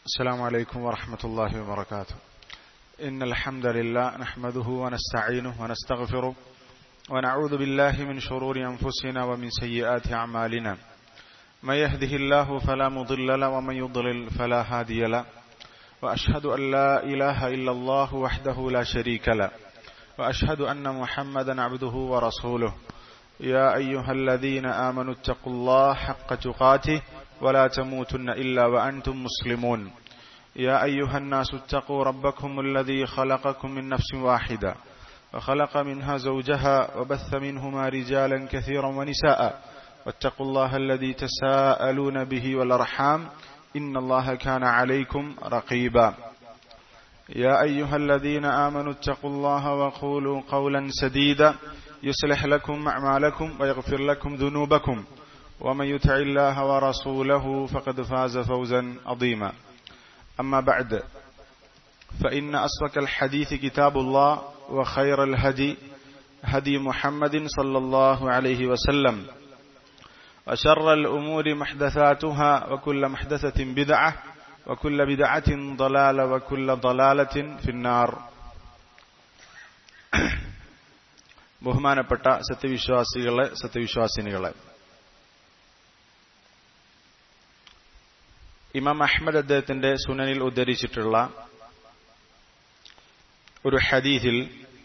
السلام عليكم ورحمة الله وبركاته إن الحمد لله نحمده ونستعينه ونستغفره ونعوذ بالله من شرور أنفسنا ومن سيئات أعمالنا من يهده الله فلا مضل له ومن يضلل فلا هادي له وأشهد أن لا إله إلا الله وحده لا شريك له وأشهد أن محمدا عبده ورسوله يا أيها الذين آمنوا اتقوا الله حق تقاته ولا تموتن إلا وأنتم مسلمون يا أيها الناس اتقوا ربكم الذي خلقكم من نفس واحدة وخلق منها زوجها وبث منهما رجالا كثيرا ونساء واتقوا الله الذي تساءلون به والأرحام إن الله كان عليكم رقيبا يا أيها الذين آمنوا اتقوا الله وقولوا قولا سديدا يصلح لكم أعمالكم ويغفر لكم ذنوبكم ومن يطع الله ورسوله فقد فاز فوزا عظيما أما بعد فإن أصدق الحديث كتاب الله وخير الهدي هدي محمد صلى الله عليه وسلم وشر الأمور محدثاتها وكل محدثة بدعة وكل بدعة ضلالة وكل ضلالة في النار ബഹുമാനപ്പെട്ട സത്യവിശ്വാസികളെ സത്യവിശ്വാസിനികളെ ഇമാം അഹമ്മദ് അദ്ദേഹത്തിന്റെ സുനനിൽ ഉദ്ധരിച്ചിട്ടുള്ള ഒരു ഹദീസിൽ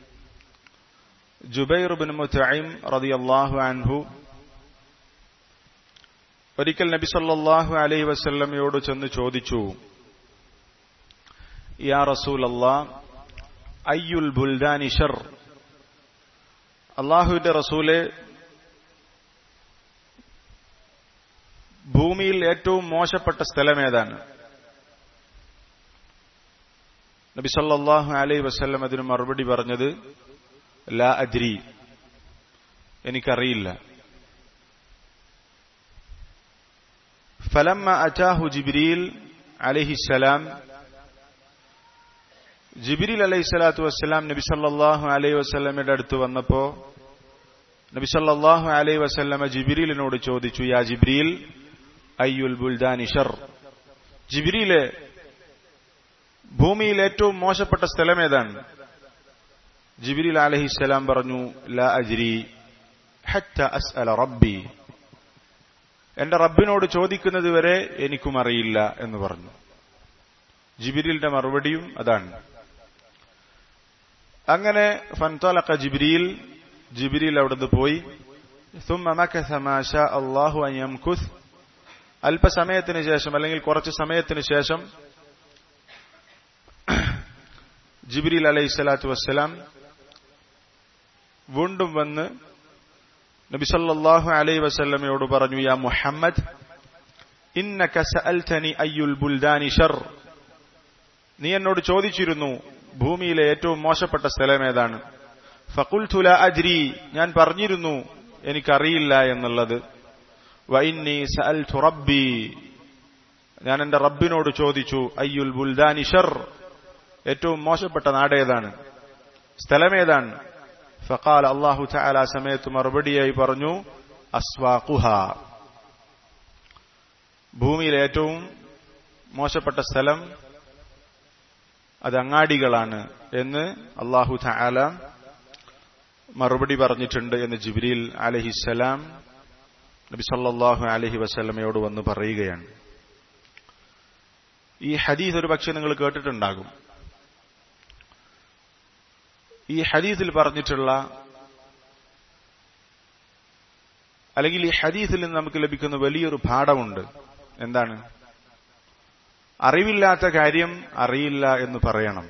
ജുബൈർ ബിൻ മുത്തൈം റളിയല്ലാഹു അൻഹു ഒരിക്കൽ നബി സല്ലല്ലാഹു അലൈഹി വസല്ലമയോട് ചെന്ന് ചോദിച്ചു യാ റസൂലല്ലാ അയ്യുൽ ബുൽദാനി ഷർ അള്ളാഹുവിന്റെ റസൂലെ ഭൂമിയിൽ ഏറ്റവും മോശപ്പെട്ട സ്ഥലം ഏതാണ് നബി സല്ലാഹു അലൈ വസ്ല്ലം അതിന് മറുപടി പറഞ്ഞത് ലാ അജ്രി എനിക്കറിയില്ല ഫലമ്മ അറ്റാഹു ജിബ്രീൽ അലഹിസലാം ജിബിരിൽ അലൈഹി സ്വലാത്തു വസ്സലാം നബി സല്ലാഹു അലൈഹി വസ്ലമയുടെ അടുത്ത് വന്നപ്പോ നബി സല്ലാഹു അലൈഹി വസ്ലമ ജിബിരിലിനോട് ചോദിച്ചു യാ ജിബ്രീൽ അയ്യുൽ ബുൽദാനി ഷർ ജിബിരിയിലെ ഭൂമിയിൽ ഏറ്റവും മോശപ്പെട്ട സ്ഥലം ഏതാണ് ജിബിരിൽ അലഹിസ്സലാം പറഞ്ഞു ലാ അജ്രി ഹറ്റ അസ് അല റബ്ബി എന്റെ റബ്ബിനോട് ചോദിക്കുന്നത് വരെ എനിക്കും അറിയില്ല എന്ന് പറഞ്ഞു ജിബിരിലിന്റെ മറുപടിയും അതാണ് അങ്ങനെ ഫൻതലക്ക ജിബ്രീൽ ജിബ്രീൽ അവിടുന്ന് പോയി ثم مكث ما شاء الله أن يمكث അല്പസമയത്തിന് ശേഷം അല്ലെങ്കിൽ കുറച്ച് സമയത്തിന് ശേഷം ജിബ്രീൽ അലൈഹി സ്വലാത്തു വസ്സലാം വീണ്ടും വന്ന് നബി സല്ലല്ലാഹു അലൈഹി വസല്ലമയോട് പറഞ്ഞു യാ മുഹമ്മദ് ഇന്നക സഅൽതനി അയ്യുൽ ബുൽദാനി ഷർ നീ എന്നോട് ചോദിച്ചിരുന്നു ഭൂമിയിലെ ഏറ്റവും മോശപ്പെട്ട സ്ഥലം ഏതാണ് ഫകുൽതുല അജ്രി ഞാൻ പറഞ്ഞിരുന്നു എനിക്കറിയില്ല എന്നുള്ളത് വൈന്നി സഅൽതു റബ്ബി ഞാൻ എന്റെ റബ്ബിനോട് ചോദിച്ചു അയ്യുൽ ബുൽദാനി ഷർ ഏറ്റവും മോശപ്പെട്ട നാട് ഏതാണ് സ്ഥലമേതാണ് ഫഖാൽ അള്ളാഹു തആല സമയത്ത് മറുപടിയായി പറഞ്ഞു അസ്വാഖുഹ ഭൂമിയിലെ ഏറ്റവും മോശപ്പെട്ട സ്ഥലം അത് അങ്ങാടികളാണ് എന്ന് അള്ളാഹു തആല മറുപടി പറഞ്ഞിട്ടുണ്ട് എന്ന് ജിബ്രീൽ അലഹിസലാം നബി സല്ലാഹു അലഹി വസ്ലമയോട് വന്ന് പറയുകയാണ് ഈ ഹദീസ് ഒരു പക്ഷെ നിങ്ങൾ കേട്ടിട്ടുണ്ടാകും ഈ ഹദീസിൽ പറഞ്ഞിട്ടുള്ള അല്ലെങ്കിൽ ഈ ഹദീസിൽ നിന്ന് നമുക്ക് ലഭിക്കുന്ന വലിയൊരു പാഠമുണ്ട് എന്താണ് അറിവില്ലാത്ത കാര്യം അറിയില്ല എന്ന് പറയണം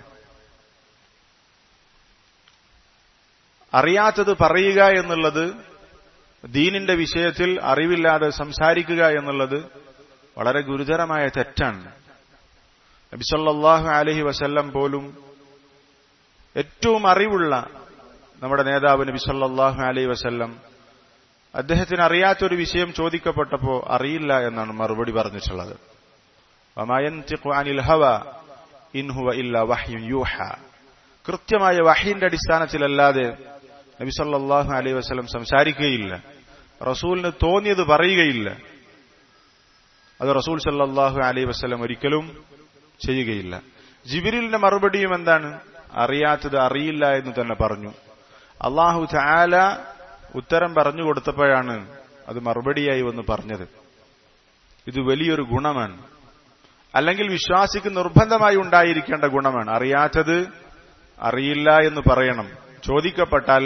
അറിയാത്തത് പറയുക എന്നുള്ളത് ദീനിന്റെ വിഷയത്തിൽ അറിവില്ലാതെ സംസാരിക്കുക എന്നുള്ളത് വളരെ ഗുരുതരമായ തെറ്റാണ് നബിസല്ലാഹു അലഹി വസല്ലം പോലും ഏറ്റവും അറിവുള്ള നമ്മുടെ നേതാവ് നബി സല്ലാഹു അലൈഹി വസല്ലം അദ്ദേഹത്തിന് അറിയാത്തൊരു വിഷയം ചോദിക്കപ്പെട്ടപ്പോ അറിയില്ല എന്നാണ് മറുപടി പറഞ്ഞിട്ടുള്ളത് കൃത്യമായ വഹീന്റെ അടിസ്ഥാനത്തിലല്ലാതെ നബി സല്ലാഹു അലൈഹി വസ്ലം സംസാരിക്കുകയില്ല റസൂലിന് തോന്നിയത് പറയുകയില്ല അത് റസൂൽ സല്ലാഹു അലൈഹി വസ്ലം ഒരിക്കലും ചെയ്യുകയില്ല ജിബിരിലിന്റെ മറുപടിയും എന്താണ് അറിയാത്തത് അറിയില്ല എന്ന് തന്നെ പറഞ്ഞു അള്ളാഹു ചാല ഉത്തരം പറഞ്ഞു കൊടുത്തപ്പോഴാണ് അത് മറുപടിയായി വന്ന് പറഞ്ഞത് ഇത് വലിയൊരു ഗുണമാണ് അല്ലെങ്കിൽ വിശ്വാസിക്ക് നിർബന്ധമായി ഉണ്ടായിരിക്കേണ്ട ഗുണമാണ് അറിയാത്തത് അറിയില്ല എന്ന് പറയണം ചോദിക്കപ്പെട്ടാൽ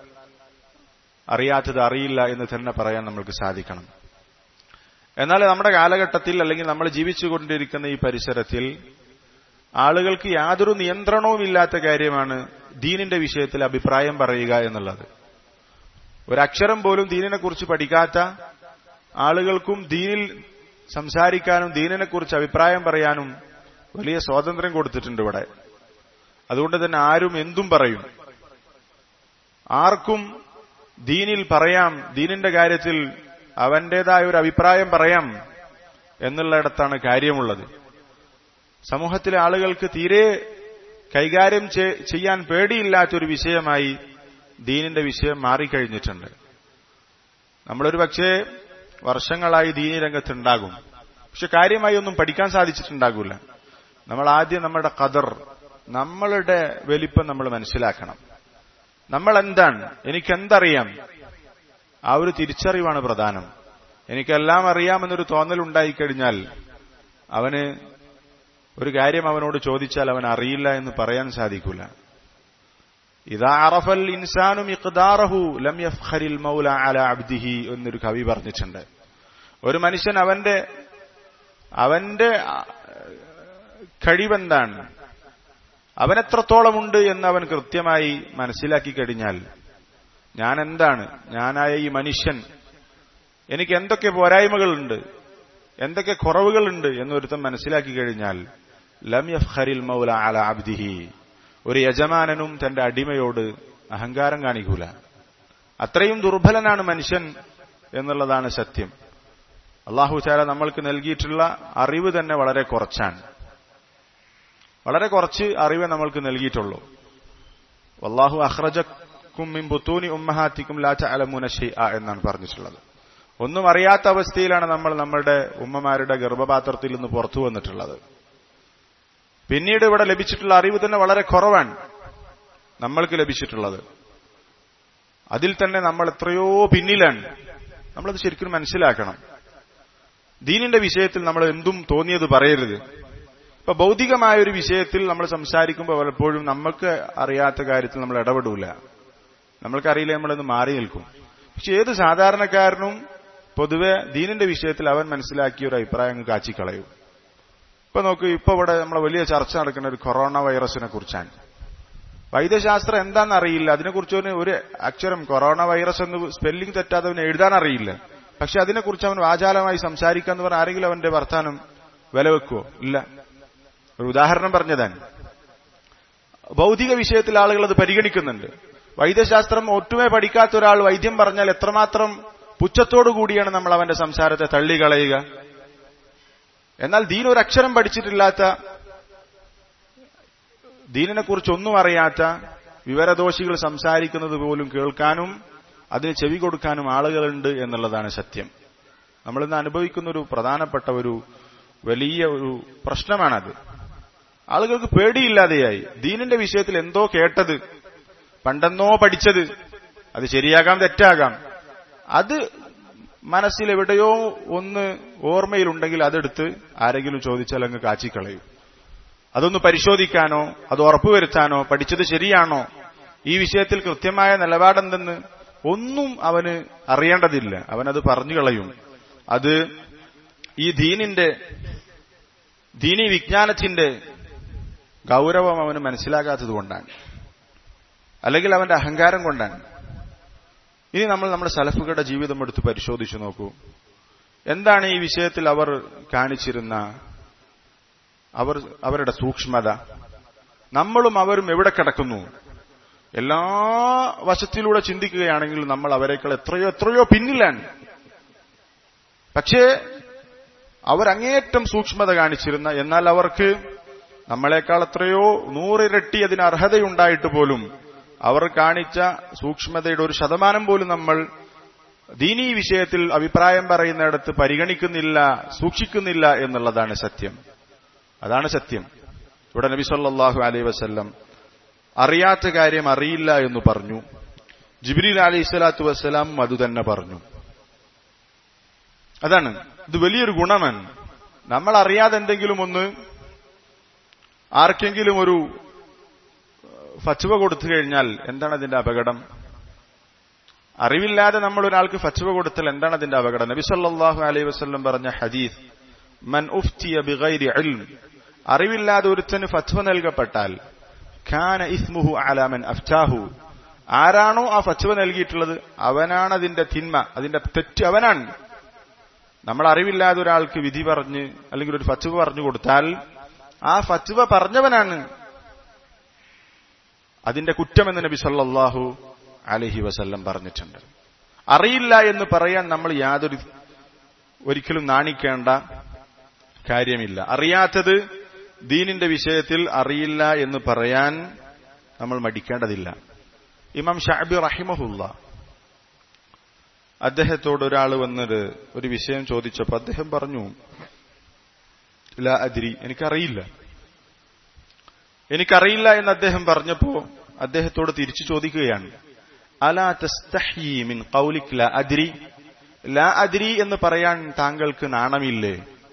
അറിയാത്തത് അറിയില്ല എന്ന് തന്നെ പറയാൻ നമ്മൾക്ക് സാധിക്കണം എന്നാൽ നമ്മുടെ കാലഘട്ടത്തിൽ അല്ലെങ്കിൽ നമ്മൾ ജീവിച്ചുകൊണ്ടിരിക്കുന്ന ഈ പരിസരത്തിൽ ആളുകൾക്ക് യാതൊരു നിയന്ത്രണവും ഇല്ലാത്ത കാര്യമാണ് ദീനിന്റെ വിഷയത്തിൽ അഭിപ്രായം പറയുക എന്നുള്ളത് ഒരക്ഷരം പോലും ദീനിനെ കുറിച്ച് പഠിക്കാത്ത ആളുകൾക്കും ദീനിൽ സംസാരിക്കാനും ദീനിനെ കുറിച്ച് അഭിപ്രായം പറയാനും വലിയ സ്വാതന്ത്ര്യം കൊടുത്തിട്ടുണ്ട് ഇവിടെ അതുകൊണ്ട് തന്നെ ആരും എന്തും പറയും ആർക്കും ദീനിൽ പറയാം ദീനിന്റെ കാര്യത്തിൽ അവന്റേതായ ഒരു അഭിപ്രായം പറയാം എന്നുള്ളിടത്താണ് കാര്യമുള്ളത് സമൂഹത്തിലെ ആളുകൾക്ക് തീരെ കൈകാര്യം ചെയ്യാൻ പേടിയില്ലാത്തൊരു വിഷയമായി ദീനിന്റെ വിഷയം മാറിക്കഴിഞ്ഞിട്ടുണ്ട് നമ്മളൊരു പക്ഷേ വർഷങ്ങളായി ദീനി രംഗത്തുണ്ടാകും പക്ഷെ കാര്യമായി ഒന്നും പഠിക്കാൻ സാധിച്ചിട്ടുണ്ടാകില്ല നമ്മൾ ആദ്യം നമ്മുടെ കദർ നമ്മളുടെ വലിപ്പം നമ്മൾ മനസ്സിലാക്കണം നമ്മൾ എന്താണ് എനിക്കെന്തറിയാം ആ ഒരു തിരിച്ചറിവാണ് പ്രധാനം എനിക്കെല്ലാം അറിയാമെന്നൊരു തോന്നൽ ഉണ്ടായിക്കഴിഞ്ഞാൽ അവന് ഒരു കാര്യം അവനോട് ചോദിച്ചാൽ അവൻ അറിയില്ല എന്ന് പറയാൻ സാധിക്കില്ല ഇതാ അറഫൽ ഇൻസാനു മിഖ്ദാറഹു ലം യഫ്ഖരിൽ മൗല അല അബ്ദിഹി എന്നൊരു കവി പറഞ്ഞിട്ടുണ്ട് ഒരു മനുഷ്യൻ അവന്റെ അവന്റെ കഴിവെന്താണ് അവൻ എത്രത്തോളമുണ്ട് എന്ന് അവൻ കൃത്യമായി മനസ്സിലാക്കി കഴിഞ്ഞാൽ ഞാൻ എന്താണ് ഞാനായ ഈ മനുഷ്യൻ എനിക്ക് എന്തൊക്കെ പോരായ്മകളുണ്ട് എന്തൊക്കെ കുറവുകളുണ്ട് എന്നൊരുത്തം മനസ്സിലാക്കി കഴിഞ്ഞാൽ ലം യഫ്ഖരിൽ മൗല അല അബ്ദിഹി ഒരു യജമാനനും തന്റെ അടിമയോട് അഹങ്കാരം കാണിക്കൂല അത്രയും ദുർബലനാണ് മനുഷ്യൻ എന്നുള്ളതാണ് സത്യം അള്ളാഹു ചാല നമ്മൾക്ക് നൽകിയിട്ടുള്ള അറിവ് തന്നെ വളരെ കുറച്ചാണ് വളരെ കുറച്ച് അറിവ് നമ്മൾക്ക് നൽകിയിട്ടുള്ളൂ വല്ലാഹു അഹ്റജക്കും മിൻ ബുത്തൂനി ഉമ്മഹാത്തിക്കും ലാച്ച അലമുന ഷെയ്അ എന്നാണ് പറഞ്ഞിട്ടുള്ളത് ഒന്നും അറിയാത്ത അവസ്ഥയിലാണ് നമ്മൾ നമ്മളുടെ ഉമ്മമാരുടെ ഗർഭപാത്രത്തിൽ നിന്ന് പുറത്തു വന്നിട്ടുള്ളത് പിന്നീട് ഇവിടെ ലഭിച്ചിട്ടുള്ള അറിവ് തന്നെ വളരെ കുറവാണ് നമ്മൾക്ക് ലഭിച്ചിട്ടുള്ളത് അതിൽ തന്നെ നമ്മൾ എത്രയോ പിന്നിലാണ് നമ്മളത് ശരിക്കും മനസ്സിലാക്കണം ദീനിന്റെ വിഷയത്തിൽ നമ്മൾ എന്തും തോന്നിയത് പറയരുത് ഇപ്പൊ ഭൗതികമായ ഒരു വിഷയത്തിൽ നമ്മൾ സംസാരിക്കുമ്പോൾ പലപ്പോഴും നമുക്ക് അറിയാത്ത കാര്യത്തിൽ നമ്മൾ ഇടപെടൂല നമ്മൾക്കറിയില്ല നമ്മളൊന്ന് മാറി നിൽക്കും പക്ഷെ ഏത് സാധാരണക്കാരനും പൊതുവെ ദീനിന്റെ വിഷയത്തിൽ അവൻ മനസ്സിലാക്കിയ ഒരു അഭിപ്രായം കാച്ചിക്കളയും ഇപ്പൊ നോക്കൂ ഇപ്പൊ ഇവിടെ നമ്മളെ വലിയ ചർച്ച നടക്കുന്ന ഒരു കൊറോണ വൈറസിനെ കുറിച്ചാണ് വൈദ്യശാസ്ത്രം എന്താണെന്ന് അറിയില്ല അതിനെക്കുറിച്ച് അവന് ഒരു അക്ഷരം കൊറോണ വൈറസ് എന്ന് സ്പെല്ലിംഗ് തെറ്റാതെ അവന് എഴുതാൻ അറിയില്ല പക്ഷെ അതിനെക്കുറിച്ച് അവൻ വാചാലമായി സംസാരിക്കാന്ന് പറഞ്ഞ ആരെങ്കിലും അവന്റെ വർത്താനം വില വെക്കുവോ ഇല്ല ഒരു ഉദാഹരണം പറഞ്ഞതാണ് ഭൗതിക വിഷയത്തിൽ ആളുകൾ അത് പരിഗണിക്കുന്നുണ്ട് വൈദ്യശാസ്ത്രം ഒട്ടുമേ പഠിക്കാത്ത ഒരാൾ വൈദ്യം പറഞ്ഞാൽ എത്രമാത്രം പുച്ഛത്തോടു കൂടിയാണ് നമ്മൾ അവന്റെ സംസാരത്തെ തള്ളികളയുക എന്നാൽ ദീൻ ഒരു അക്ഷരം പഠിച്ചിട്ടില്ലാത്ത ദീനിനെ കുറിച്ച് ഒന്നും അറിയാത്ത വിവരദോഷികൾ സംസാരിക്കുന്നത് പോലും കേൾക്കാനും അതിന് ചെവി കൊടുക്കാനും ആളുകളുണ്ട് എന്നുള്ളതാണ് സത്യം നമ്മളിന്ന് അനുഭവിക്കുന്ന ഒരു പ്രധാനപ്പെട്ട ഒരു വലിയ ഒരു പ്രശ്നമാണത് ആളുകൾക്ക് പേടിയില്ലാതെയായി ദീനിന്റെ വിഷയത്തിൽ എന്തോ കേട്ടത് പണ്ടെന്നോ പഠിച്ചത് അത് ശരിയാകാം തെറ്റാകാം അത് മനസ്സിൽ എവിടെയോ ഒന്ന് ഓർമ്മയിലുണ്ടെങ്കിൽ അതെടുത്ത് ആരെങ്കിലും ചോദിച്ചാൽ അങ്ങ് കാച്ചിക്കളയും അതൊന്ന് പരിശോധിക്കാനോ അത് ഉറപ്പുവരുത്താനോ പഠിച്ചത് ശരിയാണോ ഈ വിഷയത്തിൽ കൃത്യമായ നിലപാടെന്തെന്ന് ഒന്നും അവന് അറിയേണ്ടതില്ല അവനത് പറഞ്ഞു കളയും അത് ഈ ദീനിന്റെ ദീനി വിജ്ഞാനത്തിന്റെ ഗൗരവം അവന് മനസ്സിലാകാത്തത് കൊണ്ടാണ് അല്ലെങ്കിൽ അവന്റെ അഹങ്കാരം കൊണ്ടാണ് ഇനി നമ്മൾ നമ്മുടെ സലഫുകളുടെ ജീവിതം എടുത്ത് പരിശോധിച്ചു നോക്കൂ എന്താണ് ഈ വിഷയത്തിൽ അവർ കാണിച്ചിരുന്ന അവർ അവരുടെ സൂക്ഷ്മത നമ്മളും അവരും എവിടെ കിടക്കുന്നു എല്ലാ വശത്തിലൂടെ ചിന്തിക്കുകയാണെങ്കിൽ നമ്മൾ അവരെക്കാൾ എത്രയോ എത്രയോ പിന്നിലാണ് പക്ഷേ അവരങ്ങേറ്റം സൂക്ഷ്മത കാണിച്ചിരുന്ന എന്നാൽ അവർക്ക് നമ്മളെക്കാൾ എത്രയോ നൂറിരട്ടി അതിന് അർഹതയുണ്ടായിട്ട് പോലും അവർ കാണിച്ച സൂക്ഷ്മതയുടെ ഒരു ശതമാനം പോലും നമ്മൾ ദീനീ വിഷയത്തിൽ അഭിപ്രായം പറയുന്നിടത്ത് പരിഗണിക്കുന്നില്ല സൂക്ഷിക്കുന്നില്ല എന്നുള്ളതാണ് സത്യം അതാണ് സത്യം ഇവിടെ നബി സല്ലല്ലാഹു അലൈഹി വസല്ലം അറിയാത്ത കാര്യം അറിയില്ല എന്ന് പറഞ്ഞു ജിബ്രീൽ അലൈഹി സ്വലാത്തു വസ്സലാം അത് തന്നെ പറഞ്ഞു അതാണ് ഇത് വലിയൊരു ഗുണമാണ് നമ്മൾ അറിയാതെ എന്തെങ്കിലും ഒന്ന് ആർക്കെങ്കിലും ഒരു ഫച്ചുവ കൊടുത്തു കഴിഞ്ഞാൽ എന്താണ് അതിന്റെ അപകടം അറിവില്ലാതെ നമ്മൾ ഒരാൾക്ക് ഫച്ചുവ കൊടുത്താൽ എന്താണ് അതിന്റെ അപകടം നബി സല്ലല്ലാഹു അലൈഹി വസല്ലം പറഞ്ഞ ഹദീസ് മൻ ഉഫ്തിയ ബിഗൈരി ഇൽം അറിവില്ലാതെ ഒരുത്തന് ഫത്വ നൽകപ്പെട്ടാൽ ഖാന ഇസ്മുഹു അലാമൻ അഫ്റ്റാഹു ആരാണോ ആ ഫത്വ നൽകിയിട്ടുള്ളത് അവനാണ് അതിന്റെ തിന്മ അതിന്റെ തെറ്റ് അവനാണ് നമ്മൾ അറിവില്ലാതെ ഒരാൾക്ക് വിധി പറഞ്ഞ് അല്ലെങ്കിൽ ഒരു ഫത്വ പറഞ്ഞു കൊടുത്താൽ ആ ഫത്വ പറഞ്ഞവനാണ് അതിന്റെ കുറ്റമെന്ന് നബി സല്ലല്ലാഹു അലഹി വസല്ലം പറഞ്ഞിട്ടുണ്ട് അറിയില്ല എന്ന് പറയാൻ നമ്മൾ യാതൊരു ഒരിക്കലും നാണിക്കേണ്ട കാര്യമില്ല അറിയാത്തത് ദീനിന്റെ വിഷയത്തിൽ അറിയില്ല എന്ന് പറയാൻ നമ്മൾ മടിക്കേണ്ടതില്ല ഇമാം ഷാബി റഹിമഹുല്ല അദ്ദേഹത്തോട് ഒരാൾ വന്നത് ഒരു വിഷയം ചോദിച്ചപ്പോൾ അദ്ദേഹം പറഞ്ഞു ലാ അദ്രി എനിക്കറിയില്ല എനിക്കറിയില്ല എന്ന് അദ്ദേഹം പറഞ്ഞപ്പോ അദ്ദേഹത്തോട് തിരിച്ചു ചോദിക്കുകയാണ് അലാ തസ്തഹി മിൻ ഖൗലിക് ലാ അദ്രി ലാ അദ്രി എന്ന് പറയാൻ താങ്കൾക്ക് നാണമില്ലേ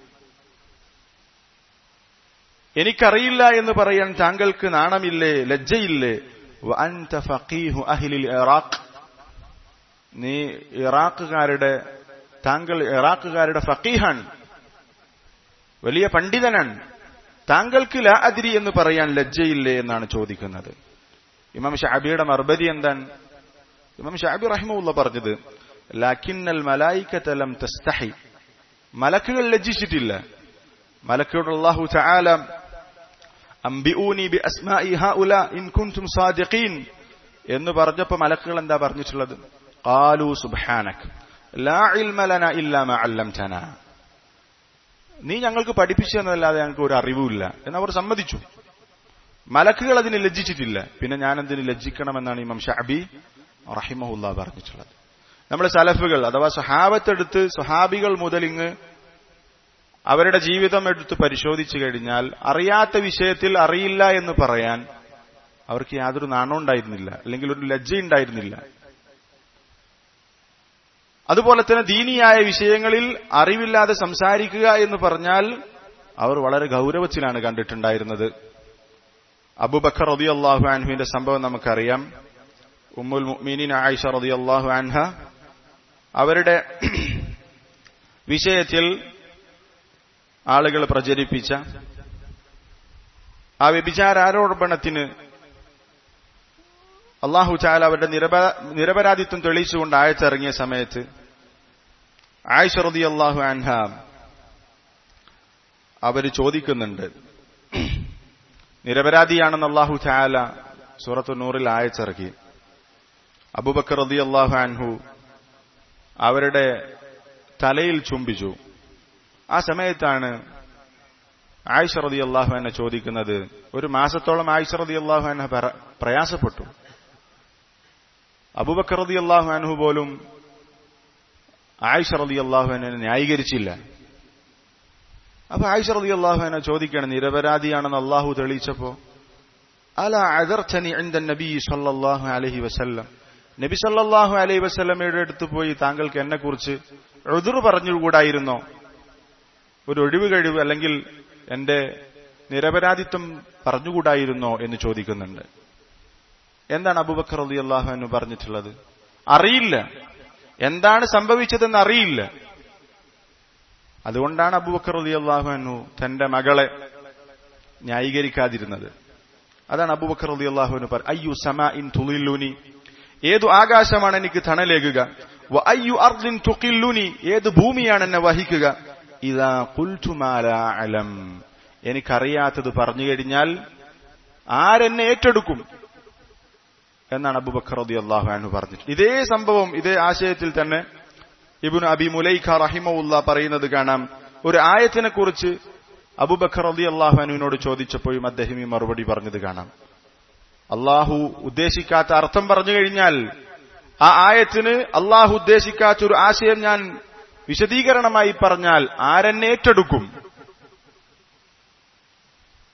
എനിക്കറിയില്ല എന്ന് പറയാൻ താങ്കൾക്ക് നാണമില്ലേ ലജ്ജയില്ലേ വഅൻത ഫഖീഹു അഹ്ലിൽ ഇറാഖ് നീ ഇറാഖുകാരുടെ താങ്കൾ ഇറാഖുകാരുടെ ഫക്കീഹാണ് വലിയ പണ്ഡിതനാണ് താങ്കൾക്ക് ലാ അദിരി എന്ന് പറയാൻ ലജ്ജയില്ലേ എന്നാണ് ചോദിക്കുന്നത് ഇമാം ഷാബിയുടെ മറുപടി എന്താണ് ഇമാം ഷാബി റഹിമുള്ള പറഞ്ഞത് ലാക്കിന്നൽ മലായിക്കത്തലം തസ്തഹി മലക്കുകൾ ലജ്ജിച്ചിട്ടില്ല മലക്കുകൾ അള്ളാഹു ചാല അംബിഊനി ബി അസ്മാഇ ഹഉല ഇൻ കുൻതും സാദിഖീൻ എന്ന് പറഞ്ഞപ്പോ മലക്കുകൾ എന്താ പറഞ്ഞിട്ടുള്ളത് ഖാലു സുബ്ഹാനക് ലാ ഇൽമ ലനാ ഇല്ലാ മാ അല്ലംതനാ നീ ഞങ്ങൾക്ക് പഠിപ്പിച്ചു എന്നല്ലാതെ ഞങ്ങൾക്ക് ഒരു അറിവുമില്ല എന്നവർ സമ്മതിച്ചു മലക്കുകൾ അതിന് ലജ്ജിച്ചിട്ടില്ല പിന്നെ ഞാൻ എന്തിന് ലജ്ജിക്കണമെന്നാണ് ഇമാം ഷാബി റഹിമഹുല്ല പറഞ്ഞിട്ടുള്ളത് നമ്മുടെ സലഫുകൾ അഥവാ സഹാബത്തെടുത്ത് സഹാബികൾ മുതൽ ഇങ്ങ് അവരുടെ ജീവിതം എടുത്ത് പരിശോധിച്ചു കഴിഞ്ഞാൽ അറിയാത്ത വിഷയത്തിൽ അറിയില്ല എന്ന് പറയാൻ അവർക്ക് യാതൊരു നാണം ഉണ്ടായിരുന്നില്ല അല്ലെങ്കിൽ ഒരു ലജ്ജ ഉണ്ടായിരുന്നില്ല അതുപോലെ തന്നെ ദീനിയായ വിഷയങ്ങളിൽ അറിവില്ലാതെ സംസാരിക്കുക എന്ന് പറഞ്ഞാൽ അവർ വളരെ ഗൗരവത്തിലാണ് കണ്ടിട്ടുണ്ടായിരുന്നത് അബുബക്കർ റതി അള്ളാഹു അൻഹുവിന്റെ സംഭവം നമുക്കറിയാം ഉമ്മുൽ മുഅ്മിനീൻ ആയിഷ റതി അള്ളാഹു അൻഹ അവരുടെ വിഷയത്തിൽ ആളുകൾ പ്രചരിപ്പിച്ച ആ വ്യഭിചാരാരോപണത്തിന് അള്ളാഹു ചാല അവരുടെ നിരപരാധിത്വം തെളിയിച്ചുകൊണ്ട് ആയച്ചിറങ്ങിയ സമയത്ത് ആയിഷ റതി അള്ളാഹു അൻഹ അവര് ചോദിക്കുന്നുണ്ട് നിരപരാധിയാണെന്ന് അള്ളാഹു ചാല സൂറത്തു നൂറിൽ ആയച്ചിറക്കി അബുബക്കർ റതി അള്ളാഹു അൻഹു അവരുടെ തലയിൽ ചുംബിച്ചു ആ സമയത്താണ് ആയിഷ റതി അള്ളാഹു എന്നെ ചോദിക്കുന്നത് ഒരു മാസത്തോളം ആയിഷ റതി അള്ളാഹു എന്നെ പ്രയാസപ്പെട്ടു അബുബക്കർ റതി അള്ളാഹു അൻഹു പോലും ആയിഷ റതി അള്ളാഹു എന്നെ ന്യായീകരിച്ചില്ല അപ്പൊ ആയിഷ റതി അള്ളാഹു എന്നെ ചോദിക്കുകയാണ് നിരപരാധിയാണെന്ന് അള്ളാഹു തെളിയിച്ചപ്പോ അല അദർച്ചനി എന്റെ നബി സല്ലാഹു അലഹി വസല്ലം നബി സല്ലാഹു അലൈഹി വസ്ല്ലമയുടെ അടുത്ത് പോയി താങ്കൾക്ക് എന്നെ കുറിച്ച് എതിർ പറഞ്ഞുകൂടായിരുന്നോ ഒരു ഒഴിവ് കഴിവ് അല്ലെങ്കിൽ എന്റെ നിരപരാധിത്വം പറഞ്ഞുകൂടായിരുന്നോ എന്ന് ചോദിക്കുന്നുണ്ട് എന്താണ് അബുബക്കർ അലി അള്ളാഹു എന്ന് പറഞ്ഞിട്ടുള്ളത് അറിയില്ല എന്താണ് സംഭവിച്ചതെന്ന് അറിയില്ല അതുകൊണ്ടാണ് അബുബക്കർ അലി അള്ളാഹു അന്നു തന്റെ മകളെ ന്യായീകരിക്കാതിരുന്നത് അതാണ് അബുബക്കർ അലി അള്ളാഹുവിന് പറ അയ്യു സമ ഇൻ തുളില്ലൂനി ഏതു ആകാശമാണ് എനിക്ക് തണലേകുക അയ്യു അർദിൻ തുക്കില്ലുനി ഏത് ഭൂമിയാണ് എന്നെ വഹിക്കുക ഇതാ കുൽറ്റുമാല അലം എനിക്കറിയാത്തത് പറഞ്ഞു കഴിഞ്ഞാൽ ആരെന്നെ ഏറ്റെടുക്കും എന്നാണ് അബുബക്കർ റതി അള്ളാഹു അനു പറഞ്ഞിട്ട് ഇതേ സംഭവം ഇതേ ആശയത്തിൽ തന്നെ ഇബുൻ അബി മുലൈഖ റഹിമുല്ല പറയുന്നത് കാണാം ഒരു ആയത്തിനെ കുറിച്ച് അബുബക്കർ റതി അള്ളാഹു അനുവിനോട് ചോദിച്ചപ്പോഴും അദ്ദേഹം ഈ മറുപടി പറഞ്ഞത് കാണാം അള്ളാഹു ഉദ്ദേശിക്കാത്ത അർത്ഥം പറഞ്ഞു കഴിഞ്ഞാൽ ആ ആയത്തിന് അള്ളാഹു ഉദ്ദേശിക്കാത്ത ഒരു ആശയം ഞാൻ വിശദീകരണമായി പറഞ്ഞാൽ ആരെന്നെ ഏറ്റെടുക്കും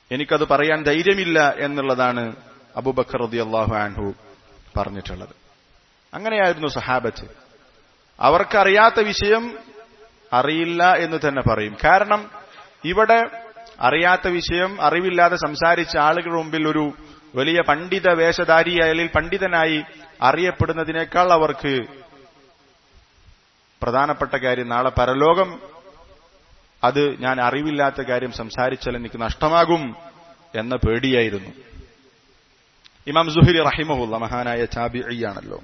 എനിക്കത് പറയാൻ ധൈര്യമില്ല എന്നുള്ളതാണ് അബൂബക്കർ റതി അള്ളാഹു ആൻഹു പറഞ്ഞിട്ടുള്ളത് അങ്ങനെയായിരുന്നു സഹാബത്ത് അവർക്കറിയാത്ത വിഷയം അറിയില്ല എന്ന് തന്നെ പറയും കാരണം ഇവിടെ അറിയാത്ത വിഷയം അറിവില്ലാതെ സംസാരിച്ച ആളുകളുടെ മുമ്പിൽ ഒരു വലിയ പണ്ഡിത വേഷധാരിയായി അല്ലെങ്കിൽ പണ്ഡിതനായി അറിയപ്പെടുന്നതിനേക്കാൾ അവർക്ക് പ്രധാനപ്പെട്ട കാര്യം നാളെ പരലോകം അത് ഞാൻ അറിവില്ലാത്ത കാര്യം സംസാരിച്ചാൽ എനിക്ക് നഷ്ടമാകും എന്ന പേടിയായിരുന്നു ഇമാം സുഹരി റഹിമഹുല്ല മഹാനായ ചാബിയാണല്ലോ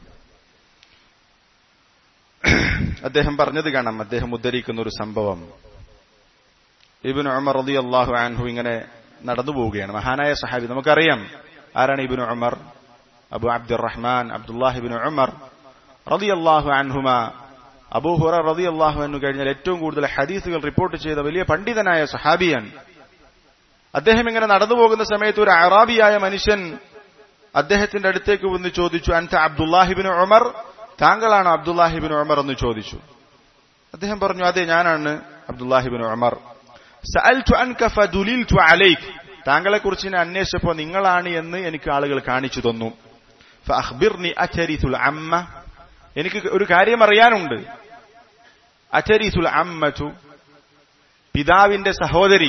അദ്ദേഹം പറഞ്ഞത് കാണാം അദ്ദേഹം ഉദ്ധരിക്കുന്ന ഒരു സംഭവം ഇബിൻ ഉമർ റതി അള്ളാഹു ആൻഹു ഇങ്ങനെ നടന്നു പോവുകയാണ് മഹാനായ സഹാബി നമുക്കറിയാം ആരാണ് ഇബിൻ ഉമർ അബു അബ്ദുറഹ്മാൻ അബ്ദുല്ലാഹിബിൻ ഉമർ റതി അള്ളാഹു അൻഹുമ അബൂ ഹുറ റതി അള്ളാഹു എന്നു കഴിഞ്ഞാൽ ഏറ്റവും കൂടുതൽ ഹദീസുകൾ റിപ്പോർട്ട് ചെയ്ത വലിയ പണ്ഡിതനായ സഹാബിയാണ് അദ്ദേഹം ഇങ്ങനെ നടന്നു പോകുന്ന സമയത്ത് ഒരു അറാബിയായ മനുഷ്യൻ അദ്ദേഹത്തിന്റെ അടുത്തേക്ക് വന്ന് ചോദിച്ചു അൻത അബ്ദുല്ലാഹിബിൻ ഉമർ താങ്കളാണ് അബ്ദുല്ലാഹിബിൻ ഉമർ എന്ന് ചോദിച്ചു അദ്ദേഹം പറഞ്ഞു അതെ ഞാനാണ് അബ്ദുല്ലാഹിബിൻ ഉമർ താങ്കളെ കുറിച്ച് ഞാൻ അന്വേഷിച്ചപ്പോ നിങ്ങളാണ് എന്ന് എനിക്ക് ആളുകൾ കാണിച്ചു തന്നു അമ്മ എനിക്ക് ഒരു കാര്യം അറിയാനുണ്ട് അച്ചരീസുൽ അമ്മു പിതാവിന്റെ സഹോദരി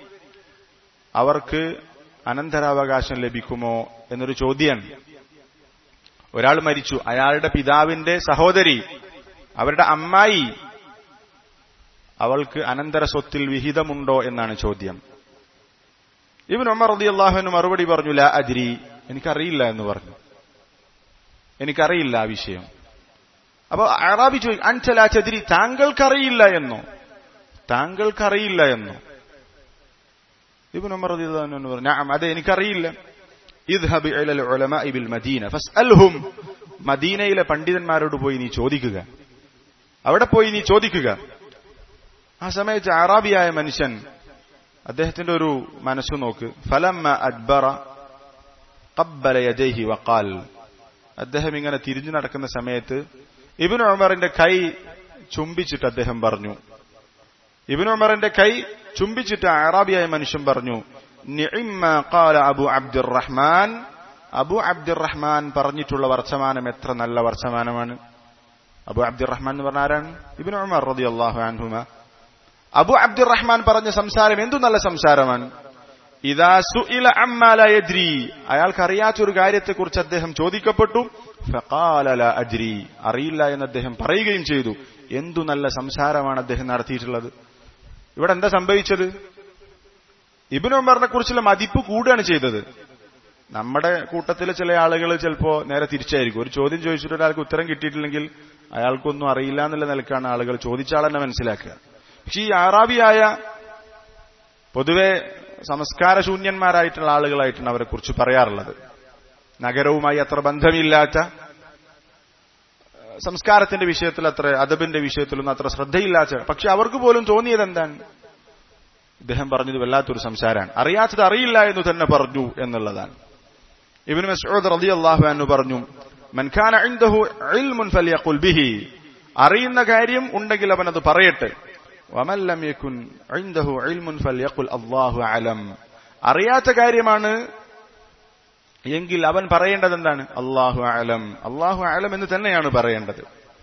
അവർക്ക് അനന്തരാവകാശം ലഭിക്കുമോ എന്നൊരു ചോദ്യം ഒരാൾ മരിച്ചു അയാളുടെ പിതാവിന്റെ സഹോദരി അവരുടെ അമ്മായി അവൾക്ക് അനന്തര സ്വത്തിൽ വിഹിതമുണ്ടോ എന്നാണ് ചോദ്യം ഇവൻ ഉമർ റതി അള്ളാഹുവിന് മറുപടി പറഞ്ഞു ലാ അജിരി എനിക്കറിയില്ല എന്ന് പറഞ്ഞു എനിക്കറിയില്ല ആ വിഷയം അപ്പൊ അറാബി ചോദിക്കും അൻചലാ ചതിരി താങ്കൾക്കറിയില്ല എന്നോ താങ്കൾക്കറിയില്ല എന്നോ ഇബൻ ഉമർ റതി അള്ളാഹു പറഞ്ഞു അതെ എനിക്കറിയില്ല ഇദ്ഹബ് ഇലൽ ഉലമാഇ ബിൽ മദീന ഫസ്അൽഹും മദീനയിലെ പണ്ഡിതന്മാരോട് പോയി നീ ചോദിക്കുക അവിടെ പോയി നീ ചോദിക്കുക ആ സമയത്ത് അറാബിയായ മനുഷ്യൻ അദ്ദേഹത്തിന്റെ ഒരു മനസ്സു നോക്ക് ഫലമ്മ അദ്ബറ കബ്ബല യജൈഹി വക്കാൽ അദ്ദേഹം ഇങ്ങനെ തിരിഞ്ഞു നടക്കുന്ന സമയത്ത് ഇബിൻ ഉമറിന്റെ കൈ ചുംബിച്ചിട്ട് അദ്ദേഹം പറഞ്ഞു ഇബിൻ ഉമറിന്റെ കൈ ചുംബിച്ചിട്ട് അറാബിയായ മനുഷ്യൻ പറഞ്ഞു ഖാല അബു അബ്ദുറഹ്മാൻ അബു അബ്ദുറഹ്മാൻ പറഞ്ഞിട്ടുള്ള വർത്തമാനം എത്ര നല്ല വർത്തമാനമാണ് അബു അബ്ദുറഹ്മാൻ എന്ന് പറഞ്ഞ ആരാണ് ഇബിൻ ഉമർ റതി അള്ളാഹു അൻഹുമ അബു അബ്ദുറഹ്മാൻ പറഞ്ഞ സംസാരം എന്തു നല്ല സംസാരമാണ് ഇതാ സുഇല അമ്മാല യദ്രി അയാൾക്ക് അറിയാത്തൊരു കാര്യത്തെക്കുറിച്ച് അദ്ദേഹം ചോദിക്കപ്പെട്ടു ഫഖാല ലാ അജ്രി അറിയില്ല എന്ന് അദ്ദേഹം പറയുകയും ചെയ്തു എന്തു നല്ല സംസാരമാണ് അദ്ദേഹം നടത്തിയിട്ടുള്ളത് ഇവിടെ എന്താ സംഭവിച്ചത് ഇബിൻ ഉമറിനെ കുറിച്ചുള്ള മതിപ്പ് കൂടുകയാണ് ചെയ്തത് നമ്മുടെ കൂട്ടത്തിലെ ചില ആളുകൾ ചിലപ്പോ നേരെ തിരിച്ചായിരിക്കും ഒരു ചോദ്യം ചോദിച്ചിട്ട് ഒരാൾക്ക് ഉത്തരം കിട്ടിയിട്ടില്ലെങ്കിൽ അയാൾക്കൊന്നും അറിയില്ല എന്നുള്ള നിലക്കാണ് ആളുകൾ ചോദിച്ചാളെന്നെ മനസ്സിലാക്കുക പക്ഷെ ഈ ആറാബിയായ പൊതുവെ സംസ്കാരശൂന്യന്മാരായിട്ടുള്ള ആളുകളായിട്ടാണ് അവരെ കുറിച്ച് പറയാറുള്ളത് നഗരവുമായി അത്ര ബന്ധമില്ലാത്ത സംസ്കാരത്തിന്റെ വിഷയത്തിൽ അത്ര അദബിന്റെ വിഷയത്തിലൊന്നും അത്ര ശ്രദ്ധയില്ലാത്ത പക്ഷെ അവർക്ക് പോലും തോന്നിയത് എന്താണ് ഇദ്ദേഹം പറഞ്ഞത് വല്ലാത്തൊരു സംസാരമാണ് അറിയാത്തത് അറിയില്ല എന്ന് തന്നെ പറഞ്ഞു എന്നുള്ളതാണ് ഇബിന് മസ്ഊദ് റളിയല്ലാഹു അൻഹു പറഞ്ഞു മൻ കാന ഇൻദഹു ഇൽമുൻ ഫലിയഖുൽ ബിഹി അറിയുന്ന കാര്യം ഉണ്ടെങ്കിൽ അവൻ അത് പറയട്ടെ വമൻ ലം യകുൻ ഇൻദഹു ഇൽമുൻ ഫലിയഖുൽ അല്ലാഹു അലം അറിയാത്ത കാര്യമാണ് എങ്കിൽ അവൻ പറയേണ്ടത് എന്താണ് അള്ളാഹു അലം അള്ളാഹു അലം എന്ന് തന്നെയാണ് പറയേണ്ടത്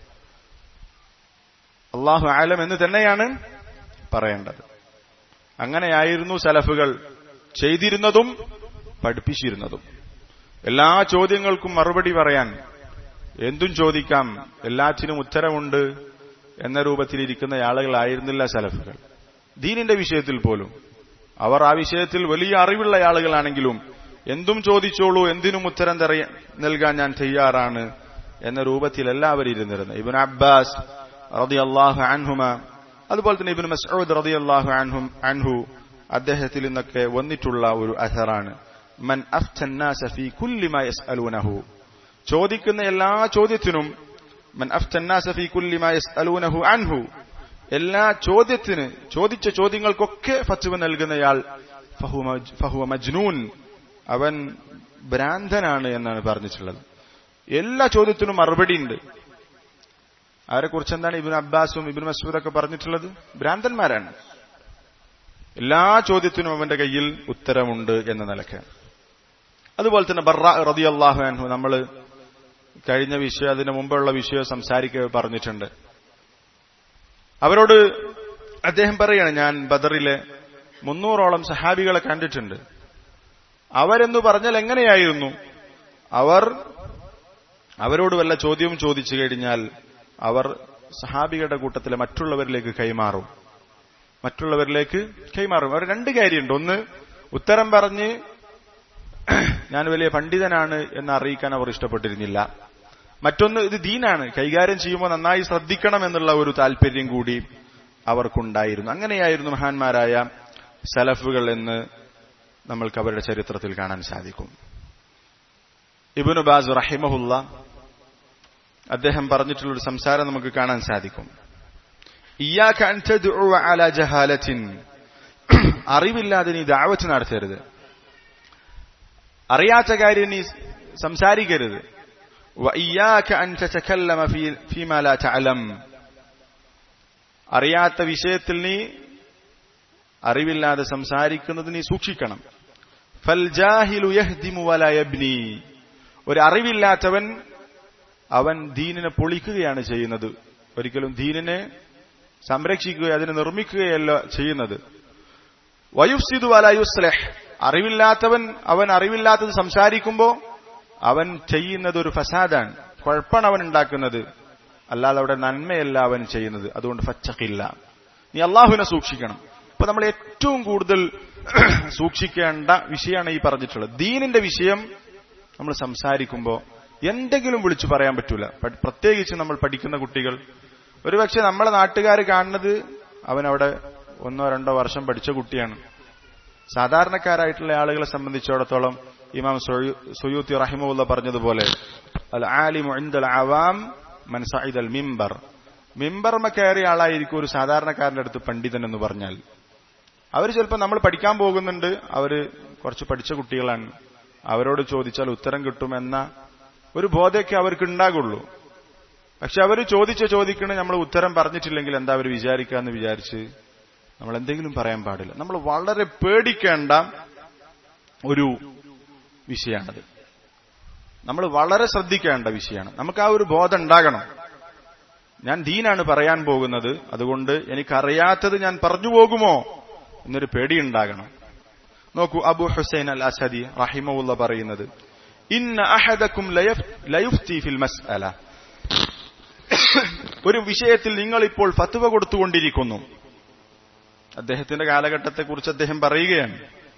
അള്ളാഹു അലം എന്ന് തന്നെയാണ് പറയേണ്ടത് അങ്ങനെയായിരുന്നു സലഫുകൾ ചെയ്തിരുന്നതും പഠിപ്പിച്ചിരുന്നതും എല്ലാ ചോദ്യങ്ങൾക്കും മറുപടി പറയാൻ എന്തും ചോദിക്കാം എല്ലാറ്റിനും ഉത്തരമുണ്ട് എന്ന രൂപത്തിലിരിക്കുന്ന ആളുകളായിരുന്നില്ല സലഫുകൾ ദീനിന്റെ വിഷയത്തിൽ പോലും അവർ ആ വിഷയത്തിൽ വലിയ അറിവുള്ള ആളുകളാണെങ്കിലും എന്തും ചോദിച്ചോളൂ എന്തിനും ഉത്തരം നൽകാൻ ഞാൻ തയ്യാറാണ് എന്ന രൂപത്തിൽ എല്ലാവരും ഇരുന്നിരുന്നത് ഇബിൻ അബ്ബാസ് റതി അള്ളാഹു അൻഹുമ അതുപോലെ തന്നെ ഇബിൻ മസ്ഊദ് റതി അള്ളാഹു അൻഹും അൻഹു അദ്ദേഹത്തിൽ നിന്നൊക്കെ വന്നിട്ടുള്ള ഒരു അഥറാണ് മൻ ഫി കുല്ലി മാ യസ്അലൂനഹു ചോദിക്കുന്ന എല്ലാ ചോദ്യത്തിനും മൻ ഫി കുല്ലി മാ യസ്അലൂനഹു അൻഹു എല്ലാ ചോദ്യത്തിന് ചോദിച്ച ചോദ്യങ്ങൾക്കൊക്കെ ഫത്വ നൽകുന്നയാൾ ഫഹുവ മജ്നൂൻ അവൻ ഭ്രാന്തനാണ് എന്നാണ് പറഞ്ഞിട്ടുള്ളത് എല്ലാ ചോദ്യത്തിനും മറുപടി ഉണ്ട് അവരെ കുറിച്ച് എന്താണ് ഇബിൻ അബ്ബാസും ഇബിൻ മസൂദൊക്കെ പറഞ്ഞിട്ടുള്ളത് ഭ്രാന്തന്മാരാണ് എല്ലാ ചോദ്യത്തിനും അവന്റെ കയ്യിൽ ഉത്തരമുണ്ട് എന്ന നിലക്ക് അതുപോലെ തന്നെ ബർറ റതിയല്ലാഹു അൻഹു നമ്മൾ കഴിഞ്ഞ വിഷയം അതിന് മുമ്പുള്ള വിഷയം സംസാരിക്കുക പറഞ്ഞിട്ടുണ്ട് അവരോട് അദ്ദേഹം പറയാണ് ഞാൻ ബദറിലെ മുന്നൂറോളം സഹാബികളെ കണ്ടിട്ടുണ്ട് അവരെന്ന് പറഞ്ഞാൽ എങ്ങനെയായിരുന്നു അവർ അവരോട് വല്ല ചോദ്യവും ചോദിച്ചു കഴിഞ്ഞാൽ അവർ സഹാബികളുടെ കൂട്ടത്തിലെ മറ്റുള്ളവരിലേക്ക് കൈമാറും മറ്റുള്ളവരിലേക്ക് കൈമാറും അവർ രണ്ട് കാര്യമുണ്ട് ഒന്ന് ഉത്തരം പറഞ്ഞ് ഞാൻ വലിയ പണ്ഡിതനാണ് എന്ന് അറിയിക്കാൻ അവർ ഇഷ്ടപ്പെട്ടിരുന്നില്ല മറ്റൊന്ന് ഇത് ദീനാണ് കൈകാര്യം ചെയ്യുമ്പോൾ നന്നായി ശ്രദ്ധിക്കണം എന്നുള്ള ഒരു താല്പര്യം കൂടി അവർക്കുണ്ടായിരുന്നു അങ്ങനെയായിരുന്നു മഹാന്മാരായ സലഫുകൾ എന്ന് നമ്മൾക്ക് അവരുടെ ചരിത്രത്തിൽ കാണാൻ സാധിക്കും ഇബിനു ബാസ് റഹിമഹുല്ല അദ്ദേഹം പറഞ്ഞിട്ടുള്ള ഒരു സംസാരം നമുക്ക് കാണാൻ സാധിക്കും ജഹാലത്തിൻ അറിവില്ലാതെ നീ ദാവത്ത് നടത്തരുത് അറിയാത്ത കാര്യം നീ സംസാരിക്കരുത് അറിയാത്ത വിഷയത്തിൽ നീ അറിവില്ലാതെ സംസാരിക്കുന്നത് നീ സൂക്ഷിക്കണം ഒരു അറിവില്ലാത്തവൻ അവൻ ദീനിനെ പൊളിക്കുകയാണ് ചെയ്യുന്നത് ഒരിക്കലും ദീനിനെ സംരക്ഷിക്കുകയോ അതിനെ നിർമ്മിക്കുകയല്ല ചെയ്യുന്നത് വയുഫ്സിദു വലായുസ്ലഹ് അറിവില്ലാത്തവൻ അവൻ അറിവില്ലാത്തത് സംസാരിക്കുമ്പോ അവൻ ചെയ്യുന്നത് ഒരു ഫസാദാണ് കുഴപ്പമാണ് അവൻ ഉണ്ടാക്കുന്നത് അല്ലാതെ അവിടെ നന്മയല്ല അവൻ ചെയ്യുന്നത് അതുകൊണ്ട് ഫച്ചക്കില്ല നീ അള്ളാഹുവിനെ സൂക്ഷിക്കണം ഇപ്പൊ നമ്മൾ ഏറ്റവും കൂടുതൽ സൂക്ഷിക്കേണ്ട വിഷയമാണ് ഈ പറഞ്ഞിട്ടുള്ളത് ദീനിന്റെ വിഷയം നമ്മൾ സംസാരിക്കുമ്പോൾ എന്തെങ്കിലും വിളിച്ചു പറയാൻ പറ്റൂല പ്രത്യേകിച്ച് നമ്മൾ പഠിക്കുന്ന കുട്ടികൾ ഒരുപക്ഷെ നമ്മളെ നാട്ടുകാർ കാണുന്നത് അവൻ അവിടെ ഒന്നോ രണ്ടോ വർഷം പഠിച്ച കുട്ടിയാണ് സാധാരണക്കാരായിട്ടുള്ള ആളുകളെ സംബന്ധിച്ചിടത്തോളം ഇമാം സുയൂത്തി റഹിമുല്ല പറഞ്ഞതുപോലെ അൽ ആലിമു ഇന്ദൽ അവാം മൻസൈദ് അൽ മിംബർ മിംബർമ കയറിയ ആളായിരിക്കും ഒരു സാധാരണക്കാരന്റെ അടുത്ത് പണ്ഡിതൻ എന്ന് പറഞ്ഞാൽ അവർ ചിലപ്പോൾ നമ്മൾ പഠിക്കാൻ പോകുന്നുണ്ട് അവര് കുറച്ച് പഠിച്ച കുട്ടികളാണ് അവരോട് ചോദിച്ചാൽ ഉത്തരം കിട്ടുമെന്ന ഒരു ബോധമൊക്കെ അവർക്ക് ഉണ്ടാകുള്ളൂ പക്ഷെ അവർ ചോദിച്ച ചോദിക്കണ നമ്മൾ ഉത്തരം പറഞ്ഞിട്ടില്ലെങ്കിൽ എന്താ അവർ വിചാരിക്കാന്ന് വിചാരിച്ച് നമ്മൾ എന്തെങ്കിലും പറയാൻ പാടില്ല നമ്മൾ വളരെ പേടിക്കേണ്ട ഒരു വിഷയമാണത് നമ്മൾ വളരെ ശ്രദ്ധിക്കേണ്ട വിഷയമാണ് നമുക്ക് ആ ഒരു ബോധം ഉണ്ടാകണം ഞാൻ ദീനാണ് പറയാൻ പോകുന്നത് അതുകൊണ്ട് എനിക്കറിയാത്തത് ഞാൻ പറഞ്ഞു പോകുമോ എന്നൊരു പേടിയുണ്ടാകണം നോക്കൂ അബു ഹുസൈൻ അൽ അസദി റഹിമുള്ള പറയുന്നത് ഇന്ന അഹദക്കും ലയുഫ്തി ഫിൽ മസ്അല ഒരു വിഷയത്തിൽ നിങ്ങൾ ഇപ്പോൾ ഫത്വ കൊടുത്തുകൊണ്ടിരിക്കുന്നു അദ്ദേഹത്തിന്റെ കാലഘട്ടത്തെക്കുറിച്ച് അദ്ദേഹം പറയുകയാണ്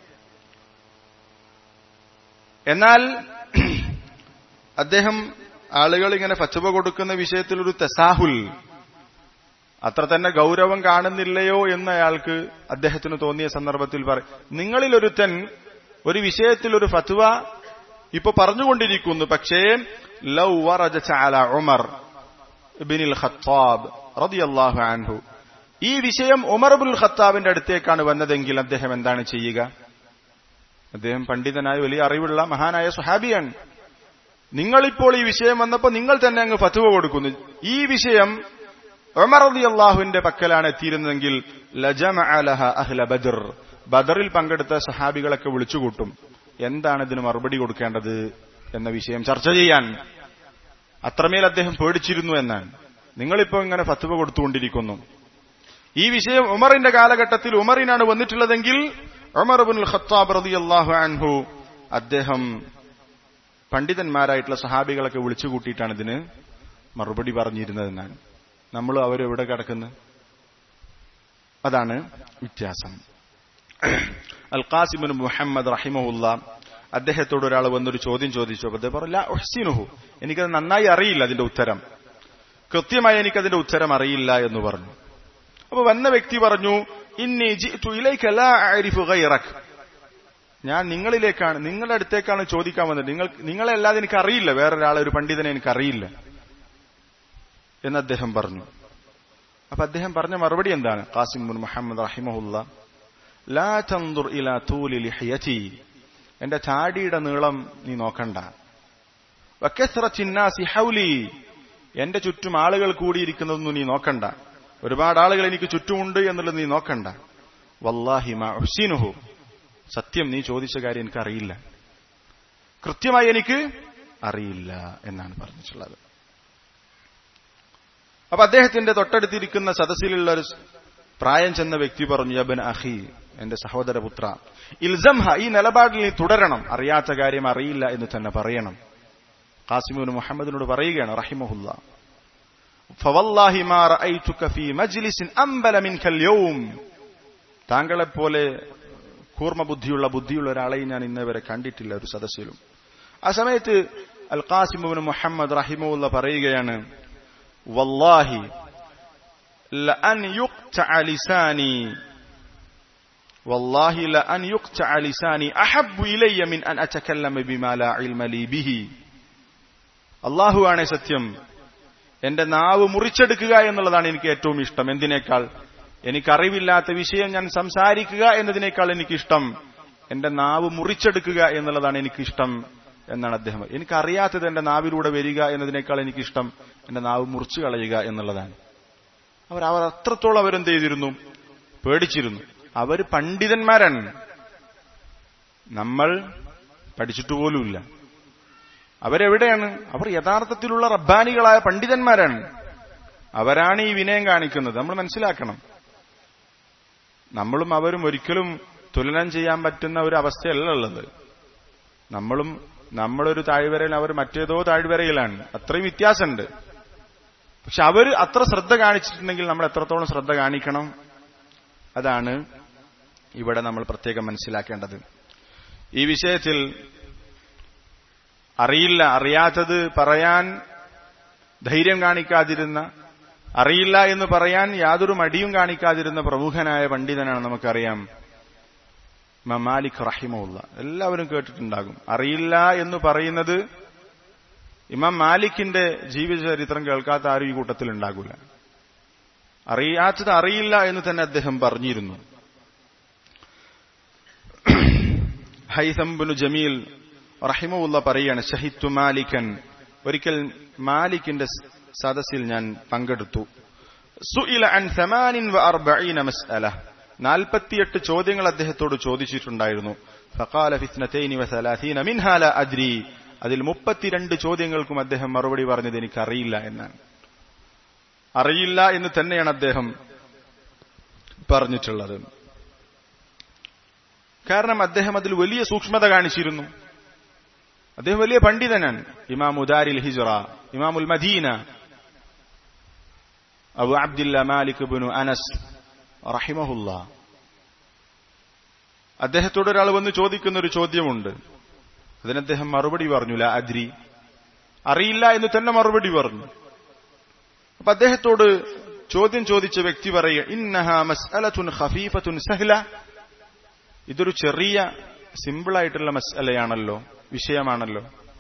എന്നാൽ അദ്ദേഹം ആളുകൾ ഇങ്ങനെ ഫത്വ കൊടുക്കുന്ന വിഷയത്തിൽ ഒരു തെസാഹുൽ അത്ര തന്നെ ഗൗരവം കാണുന്നില്ലയോ എന്ന് അയാൾക്ക് അദ്ദേഹത്തിന് തോന്നിയ സന്ദർഭത്തിൽ പറയും നിങ്ങളിൽ ഒരുത്തൻ ഒരു വിഷയത്തിൽ ഒരു ഫത്വ ഇപ്പൊ പറഞ്ഞുകൊണ്ടിരിക്കുന്നു പക്ഷേ ലൗ വറജ ചാല ഉമർ ബിനിൽ ഖത്താബ് റളിയല്ലാഹു അൻഹു ഈ വിഷയം ഉമർബുൽ ഖത്താബിന്റെ അടുത്തേക്കാണ് വന്നതെങ്കിൽ അദ്ദേഹം എന്താണ് ചെയ്യുക അദ്ദേഹം പണ്ഡിതനായ വലിയ അറിവുള്ള മഹാനായ സുഹാബിയാണ് നിങ്ങളിപ്പോൾ ഈ വിഷയം വന്നപ്പോൾ നിങ്ങൾ തന്നെ അങ്ങ് ഫത്വ കൊടുക്കുന്നു ഈ വിഷയം ഉമർ അലി അള്ളാഹുവിന്റെ പക്കലാണ് എത്തിയിരുന്നതെങ്കിൽ ലജമ അലഹ അഹ്ല ബദർ ബദറിൽ പങ്കെടുത്ത സഹാബികളൊക്കെ വിളിച്ചുകൂട്ടും എന്താണ് ഇതിന് മറുപടി കൊടുക്കേണ്ടത് എന്ന വിഷയം ചർച്ച ചെയ്യാൻ അത്രമേൽ അദ്ദേഹം പേടിച്ചിരുന്നു എന്നാണ് നിങ്ങളിപ്പോ ഇങ്ങനെ ഫത്വ കൊടുത്തുകൊണ്ടിരിക്കുന്നു ഈ വിഷയം ഉമറിന്റെ കാലഘട്ടത്തിൽ ഉമറിനാണ് വന്നിട്ടുള്ളതെങ്കിൽ ഉമർ ബുൽ ഖത്താബ് റളിയല്ലാഹു അൻഹു അദ്ദേഹം പണ്ഡിതന്മാരായിട്ടുള്ള സഹാബികളൊക്കെ വിളിച്ചു കൂട്ടിയിട്ടാണ് ഇതിന് മറുപടി പറഞ്ഞിരുന്നതെന്നാണ് നമ്മൾ അവരെവിടെ കിടക്കുന്നു അതാണ് വ്യത്യാസം അൽ ഖാസിബിൻ മുഹമ്മദ് റഹിമഹുല്ല അദ്ദേഹത്തോട് ഒരാൾ വന്നൊരു ചോദ്യം ചോദിച്ചു അപ്പൊ അദ്ദേഹം പറഞ്ഞു ഒഹ്സിനുഹു എനിക്കത് നന്നായി അറിയില്ല അതിന്റെ ഉത്തരം കൃത്യമായി എനിക്കതിന്റെ ഉത്തരം അറിയില്ല എന്ന് പറഞ്ഞു അപ്പൊ വന്ന വ്യക്തി പറഞ്ഞു ഇന്നി ഞാൻ നിങ്ങളിലേക്കാണ് നിങ്ങളുടെ അടുത്തേക്കാണ് ചോദിക്കാൻ വന്നത് നിങ്ങൾ നിങ്ങളെ അല്ലാതെ എനിക്ക് അറിയില്ല വേറൊരാളെ ഒരു പണ്ഡിതനെ എനിക്ക് അറിയില്ല എന്ന് അദ്ദേഹം പറഞ്ഞു അപ്പൊ അദ്ദേഹം പറഞ്ഞ മറുപടി എന്താണ് ഖാസിം മുൻ മുഹമ്മദ് റഹിമഹുല്ല ലാ തന്ദുർ ഇലാ തൂലി ലിഹയതി എന്റെ ചാടിയുടെ നീളം നീ നോക്കണ്ട വക്കസ്റത്തിന്നാസി ഹൗലി എന്റെ ചുറ്റും ആളുകൾ കൂടിയിരിക്കുന്നതൊന്നും നീ നോക്കണ്ട ഒരുപാട് ആളുകൾ എനിക്ക് ചുറ്റുമുണ്ട് എന്നുള്ളത് നീ നോക്കണ്ട വല്ലാഹി മാ ഉഹ്സിനുഹു സത്യം നീ ചോദിച്ച കാര്യം എനിക്ക് അറിയില്ല കൃത്യമായി എനിക്ക് അറിയില്ല എന്നാണ് പറഞ്ഞിട്ടുള്ളത് അപ്പൊ അദ്ദേഹത്തിന്റെ തൊട്ടടുത്തിരിക്കുന്ന സദസ്സിലുള്ള ഒരു പ്രായം ചെന്ന വ്യക്തി പറഞ്ഞു യബൻ അഹി എന്റെ സഹോദരപുത്ര ഇൽസംഹ ഈ നിലപാടിൽ നീ തുടരണം അറിയാത്ത കാര്യം അറിയില്ല എന്ന് തന്നെ പറയണം ഖാസിമുൻ മുഹമ്മദിനോട് പറയുകയാണ് റഹിമഹുല്ല ഫവല്ലാഹി മാ റഅയ്തുക ഫീ മജ്ലിസിൻ അംബല മിൻകൽ യൗം താങ്കളെപ്പോലെ കൂർമ്മ ബുദ്ധിയുള്ള ബുദ്ധിയുള്ള ഒരാളെയും ഞാൻ ഇന്നേ വരെ കണ്ടിട്ടില്ല ഒരു സദസ്സിലും ആ സമയത്ത് അൽ ഖാസിമുൻ മുഹമ്മദ് റഹിമുല്ല പറയുകയാണ് വല്ലാഹി ലഅൻ യുഖ്തഅ ലിസാനി والله لأن يقطع لساني أحب إلي من أن أتكلم بما لا علم لي به അള്ളാഹു ആണ് സത്യം എന്റെ നാവ് മുറിച്ചെടുക്കുക എന്നുള്ളതാണ് എനിക്ക് ഏറ്റവും ഇഷ്ടം എന്തിനേക്കാൾ എനിക്കറിവില്ലാത്ത വിഷയം ഞാൻ സംസാരിക്കുക എന്നതിനേക്കാൾ എനിക്കിഷ്ടം എന്റെ നാവ് മുറിച്ചെടുക്കുക എന്നുള്ളതാണ് എനിക്കിഷ്ടം എന്നാണ് അദ്ദേഹം എനിക്കറിയാത്തത് എന്റെ നാവിലൂടെ വരിക എന്നതിനേക്കാൾ എനിക്കിഷ്ടം എന്റെ നാവ് മുറിച്ചു കളയുക എന്നുള്ളതാണ് അവർ അവർ അത്രത്തോളം അവരെന്ത് ചെയ്തിരുന്നു പേടിച്ചിരുന്നു അവർ പണ്ഡിതന്മാരാണ് നമ്മൾ പഠിച്ചിട്ട് പോലുമില്ല അവരെവിടെയാണ് അവർ യഥാർത്ഥത്തിലുള്ള റബ്ബാനികളായ പണ്ഡിതന്മാരാണ് അവരാണ് ഈ വിനയം കാണിക്കുന്നത് നമ്മൾ മനസ്സിലാക്കണം നമ്മളും അവരും ഒരിക്കലും തുലനം ചെയ്യാൻ പറ്റുന്ന ഒരു അവസ്ഥയല്ല ഉള്ളത് നമ്മളും നമ്മളൊരു താഴ്വരയിൽ അവർ മറ്റേതോ താഴ്വരയിലാണ് അത്രയും വ്യത്യാസമുണ്ട് പക്ഷെ അവർ അത്ര ശ്രദ്ധ കാണിച്ചിട്ടുണ്ടെങ്കിൽ നമ്മൾ എത്രത്തോളം ശ്രദ്ധ കാണിക്കണം അതാണ് ഇവിടെ നമ്മൾ പ്രത്യേകം മനസ്സിലാക്കേണ്ടത് ഈ വിഷയത്തിൽ അറിയില്ല അറിയാത്തത് പറയാൻ ധൈര്യം കാണിക്കാതിരുന്ന അറിയില്ല എന്ന് പറയാൻ യാതൊരു മടിയും കാണിക്കാതിരുന്ന പ്രമുഖനായ പണ്ഡിതനാണ് നമുക്കറിയാം മമാലിക് റഹിമുള്ള എല്ലാവരും കേട്ടിട്ടുണ്ടാകും അറിയില്ല എന്ന് പറയുന്നത് ഇമാം മാലിക്കിന്റെ ജീവിതചരിത്രം കേൾക്കാത്ത ആരും ഈ കൂട്ടത്തിൽ ഉണ്ടാകൂല അറിയാത്തത് അറിയില്ല എന്ന് തന്നെ അദ്ദേഹം പറഞ്ഞിരുന്നു ഹൈസംബുനു ജമീൽ റഹിമുള്ള പറയാണ് ഷഹിത്തു മാലിക്കൻ ഒരിക്കൽ മാലിക്കിന്റെ സദസ്സിൽ ഞാൻ പങ്കെടുത്തു സുഇല അൻ സമാനിൻ വ അർബഈന മസ്അല നാൽപ്പത്തിയെട്ട് ചോദ്യങ്ങൾ അദ്ദേഹത്തോട് ചോദിച്ചിട്ടുണ്ടായിരുന്നു ഫഖാല ഫിത്നതൈനി വ സലാസീന മിൻഹാ ലാ അദ്രി അതിൽ മുപ്പത്തിരണ്ട് ചോദ്യങ്ങൾക്കും അദ്ദേഹം മറുപടി പറഞ്ഞത് എനിക്കറിയില്ല എന്നാണ് അറിയില്ല എന്ന് തന്നെയാണ് അദ്ദേഹം പറഞ്ഞിട്ടുള്ളത് കാരണം അദ്ദേഹം അതിൽ വലിയ സൂക്ഷ്മത കാണിച്ചിരുന്നു അദ്ദേഹം വലിയ പണ്ഡിതനാണ് ഇമാം ഉദാരിൽ ഹിജറ ഇമാമുൽ മദീന അബു അബ്ദില്ല മാലിക് ബിനു അനസ് റഹിമഹുല്ല അദ്ദേഹത്തോട് ഒരാൾ വന്ന് ചോദിക്കുന്ന ഒരു ചോദ്യമുണ്ട് അതിന് അദ്ദേഹം മറുപടി പറഞ്ഞു ലാ അദ്രി അറിയില്ല എന്ന് തന്നെ മറുപടി പറഞ്ഞു അപ്പൊ അദ്ദേഹത്തോട് ചോദ്യം ചോദിച്ച വ്യക്തി പറയുക ഇന്നഹ മസ്അലത്തുൻ ഖഫീഫത്തുൻ സഹ്ല ഇതൊരു ചെറിയ സിമ്പിളായിട്ടുള്ള മസ്അലയാണല്ലോ വിഷയമാണല്ലോ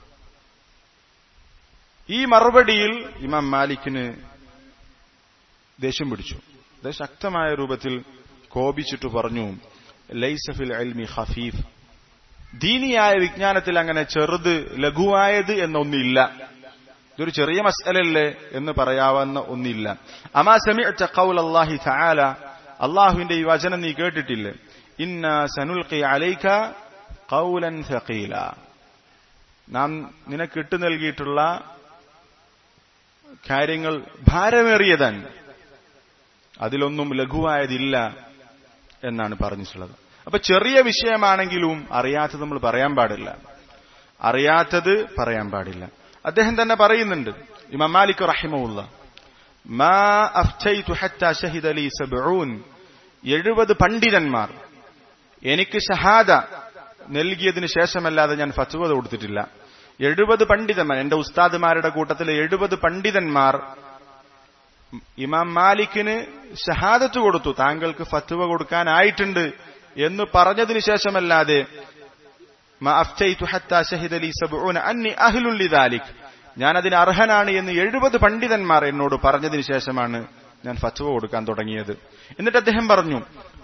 ഈ മറുപടിയിൽ ഇമാം മാലിക്കിന് ദേഷ്യം പിടിച്ചു അത് ശക്തമായ രൂപത്തിൽ കോപിച്ചിട്ട് പറഞ്ഞു ലൈസഫിൽ അൽമി ഖഫീഫ് ദീനിയായ വിജ്ഞാനത്തിൽ അങ്ങനെ ചെറുത് ലഘുവായത് എന്നൊന്നില്ല ഇതൊരു ചെറിയ മസ്അലല്ലേ എന്ന് പറയാവുന്ന ഒന്നില്ല അമാ സമിഅത ഖൗൽ അല്ലാഹി തആല അള്ളാഹുവിന്റെ ഈ വചനം നീ കേട്ടിട്ടില്ലേ ഇന്ന സനുൽഖി അലൈക ഖൗലൻ സഖീല നാം നിനക്ക് ഇട്ടു നൽകിയിട്ടുള്ള കാര്യങ്ങൾ ഭാരമേറിയതാണ് അതിലൊന്നും ലഘുവായതില്ല എന്നാണ് പറഞ്ഞിട്ടുള്ളത് അപ്പൊ ചെറിയ വിഷയമാണെങ്കിലും അറിയാത്തത് നമ്മൾ പറയാൻ പാടില്ല അറിയാത്തത് പറയാൻ പാടില്ല അദ്ദേഹം തന്നെ പറയുന്നുണ്ട് ഇമാം മാലിക് റഹിമുള്ള മാ അഫ്തൈതു ഹത്താ ഷഹിദ ലി സബ്ഊൻ എഴുപത് പണ്ഡിതന്മാർ എനിക്ക് ഷഹാദ നൽകിയതിനു ശേഷമല്ലാതെ ഞാൻ ഫത്വ കൊടുത്തിട്ടില്ല എഴുപത് പണ്ഡിതന്മാർ എന്റെ ഉസ്താദുമാരുടെ കൂട്ടത്തിലെ എഴുപത് പണ്ഡിതന്മാർ ഇമാം മാലിക്കിന് ഷഹാദത്ത് കൊടുത്തു താങ്കൾക്ക് ഫത്വ കൊടുക്കാനായിട്ടുണ്ട് എന്ന് പറഞ്ഞതിനു ശേഷമല്ലാതെ ഞാൻ അതിന് അർഹനാണ് എന്ന് എഴുപത് പണ്ഡിതന്മാർ എന്നോട് പറഞ്ഞതിന് ശേഷമാണ് ഞാൻ ഫത്വ കൊടുക്കാൻ തുടങ്ങിയത് എന്നിട്ട് അദ്ദേഹം പറഞ്ഞു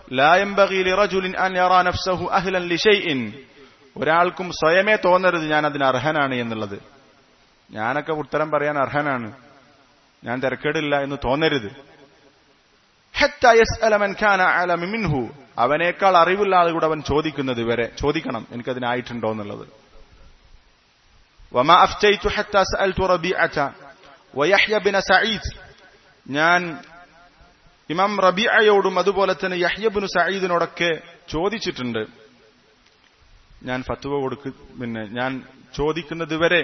ഒരാൾക്കും സ്വയമേ തോന്നരുത് ഞാൻ അതിന് അർഹനാണ് എന്നുള്ളത് ഞാനൊക്കെ ഉത്തരം പറയാൻ അർഹനാണ് ഞാൻ തിരക്കേടില്ല എന്ന് തോന്നരുത് അവനേക്കാൾ അറിവുള്ള ആളുകൂടെ അവൻ ചോദിക്കുന്നത് വരെ ചോദിക്കണം എനിക്കതിനായിട്ടുണ്ടോ എന്നുള്ളത് وما أفتيت حتى سألت ربيعة ويحيى بن سعيد ഞാൻ ഇമാം റബിഅയോടും അതുപോലെ തന്നെ യഹ്യബിനു സയ്യിദിനോടൊക്കെ ചോദിച്ചിട്ടുണ്ട് ഞാൻ ഫത്വ കൊടുക്ക് പിന്നെ ഞാൻ ചോദിക്കുന്നത് വരെ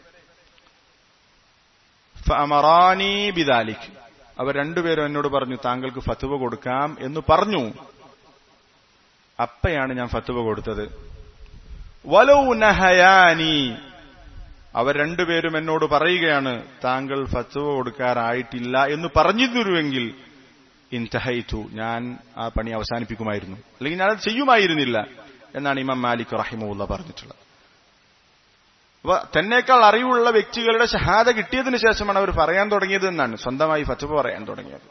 ഫഅമറാനി ബിദാലിക് അവർ രണ്ടുപേരും എന്നോട് പറഞ്ഞു താങ്കൾക്ക് ഫത്വ കൊടുക്കാം എന്ന് പറഞ്ഞു അപ്പയാണ് ഞാൻ ഫത്വ കൊടുത്തത് വലൗ നഹയാനി അവർ രണ്ടുപേരും എന്നോട് പറയുകയാണ് താങ്കൾ ഫത്വ കൊടുക്കാറായിട്ടില്ല എന്ന് പറഞ്ഞിരുന്നുവെങ്കിൽ ഇൻതഹൈറ്റു ഞാൻ ആ പണി അവസാനിപ്പിക്കുമായിരുന്നു അല്ലെങ്കിൽ ഞാനത് ചെയ്യുമായിരുന്നില്ല എന്നാണ് ഇമാം മാലിക് റഹിമുള്ള പറഞ്ഞിട്ടുള്ളത് അപ്പൊ തന്നേക്കാൾ അറിവുള്ള വ്യക്തികളുടെ ഷഹാദ കിട്ടിയതിനു ശേഷമാണ് അവർ പറയാൻ തുടങ്ങിയത് എന്നാണ് സ്വന്തമായി ഫത്വ പറയാൻ തുടങ്ങിയത്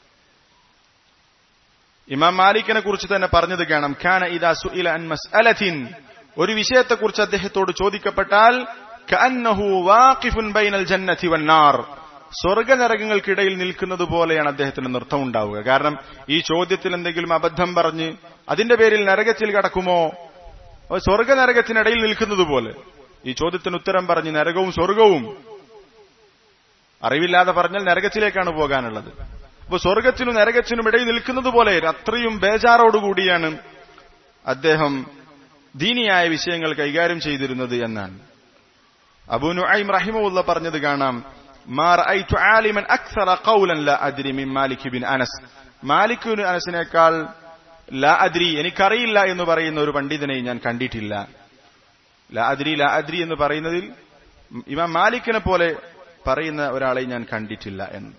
ഇമാം മാലിക്കിനെ കുറിച്ച് തന്നെ പറഞ്ഞത് കാണാം ഖാന ഇദാ സുഇല അൻ മസ്അലത്തിൻ ഒരു വിഷയത്തെക്കുറിച്ച് അദ്ദേഹത്തോട് ചോദിക്കപ്പെട്ടാൽ കഅന്നഹു വാഖിഫുൻ ബൈനൽ ജന്നതി വന്നാർ സ്വർഗനരകങ്ങൾക്കിടയിൽ നിൽക്കുന്നത് പോലെയാണ് അദ്ദേഹത്തിന് നൃത്തം ഉണ്ടാവുക കാരണം ഈ ചോദ്യത്തിൽ എന്തെങ്കിലും അബദ്ധം പറഞ്ഞ് അതിന്റെ പേരിൽ നരകത്തിൽ കടക്കുമോ സ്വർഗനരകത്തിനിടയിൽ നിൽക്കുന്നത് പോലെ ഈ ചോദ്യത്തിന് ഉത്തരം പറഞ്ഞ് നരകവും സ്വർഗവും അറിവില്ലാതെ പറഞ്ഞാൽ നരകത്തിലേക്കാണ് പോകാനുള്ളത് അപ്പൊ സ്വർഗത്തിനും നരകത്തിനും ഇടയിൽ നിൽക്കുന്നത് പോലെ അത്രയും ബേജാറോടുകൂടിയാണ് അദ്ദേഹം ദീനിയായ വിഷയങ്ങൾ കൈകാര്യം ചെയ്തിരുന്നത് എന്നാണ് അബൂ നുഐം റഹിമുള്ള പറഞ്ഞത് കാണാം മാലിക് ബിൻ അനസിനേക്കാൾ ലാ അദ്രി എനിക്കറിയില്ല എന്ന് പറയുന്ന ഒരു പണ്ഡിതനെ ഞാൻ കണ്ടിട്ടില്ല ലാ അദ്രി ലാ അദ്രി എന്ന് പറയുന്നതിൽ ഇമാം മാലിക്കിനെ പോലെ പറയുന്ന ഒരാളെ ഞാൻ കണ്ടിട്ടില്ല എന്ന്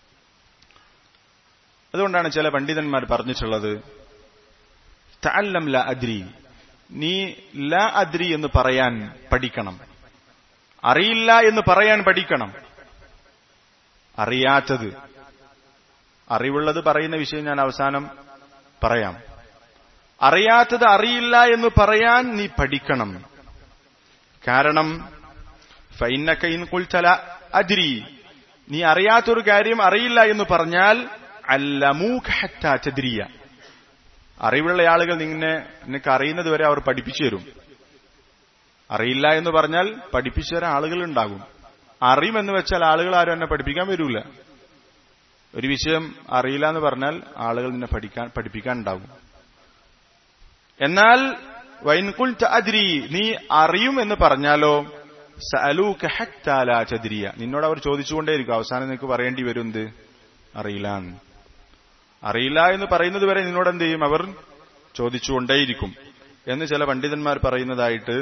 അതുകൊണ്ടാണ് ചില പണ്ഡിതന്മാർ പറഞ്ഞിട്ടുള്ളത് തഅല്ലം ലാ അദ്രി നീ ലാ അദ്രി എന്ന് പറയാൻ പഠിക്കണം അറിയില്ല എന്ന് പറയാൻ പഠിക്കണം അറിയാത്തത് അറിവുള്ളത് പറയുന്ന വിഷയം ഞാൻ അവസാനം പറയാം അറിയാത്തത് അറിയില്ല എന്ന് പറയാൻ നീ പഠിക്കണം കാരണം ഫൈനക്കൈൻ കുൽത്തല അദ്രി നീ അറിയാത്തൊരു കാര്യം അറിയില്ല എന്ന് പറഞ്ഞാൽ അല്ലമൂഖ്യ അറിവുള്ള ആളുകൾ നിന്നെ നിനക്ക് അറിയുന്നത് വരെ അവർ പഠിപ്പിച്ചു തരും അറിയില്ല എന്ന് പറഞ്ഞാൽ പഠിപ്പിച്ചു തരാൻ ആളുകൾ ഉണ്ടാകും അറിയുമെന്ന് വെച്ചാൽ ആളുകൾ ആരും എന്നെ പഠിപ്പിക്കാൻ വരൂല ഒരു വിഷയം അറിയില്ല എന്ന് പറഞ്ഞാൽ ആളുകൾ നിന്നെ പഠിക്കാൻ പഠിപ്പിക്കാൻ ഉണ്ടാകും എന്നാൽ വൈൻകുൽ അദ്രി നീ അറിയും എന്ന് പറഞ്ഞാലോ സലൂക്ക് ഹറ്റാല ചതിരിയ നിന്നോട് അവർ ചോദിച്ചുകൊണ്ടേയിരിക്കും അവസാനം നിനക്ക് പറയേണ്ടി വരും എന്ത് അറിയില്ല അറിയില്ല എന്ന് പറയുന്നത് വരെ നിന്നോട് എന്ത് ചെയ്യും അവർ ചോദിച്ചുകൊണ്ടേയിരിക്കും എന്ന് ചില പണ്ഡിതന്മാർ പറയുന്നതായിട്ട്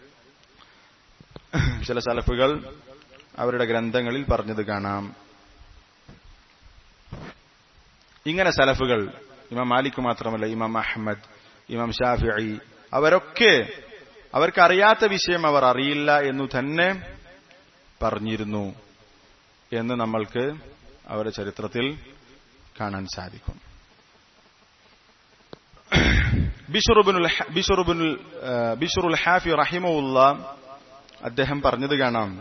ചില സലഫുകൾ അവരുടെ ഗ്രന്ഥങ്ങളിൽ പറഞ്ഞത് കാണാം ഇങ്ങനെ സലഫുകൾ ഇമാം മാലിക് മാത്രമല്ല ഇമാം അഹമ്മദ് ഇമാം ഷാഫി അവരൊക്കെ അവർക്കറിയാത്ത വിഷയം അവർ അറിയില്ല എന്നു തന്നെ പറഞ്ഞിരുന്നു എന്ന് നമ്മൾക്ക് അവരുടെ ചരിത്രത്തിൽ കാണാൻ സാധിക്കും ബിഷറുൽ ഹാഫി റഹിമുള്ള അദ്ദേഹം പറഞ്ഞത് കാണാം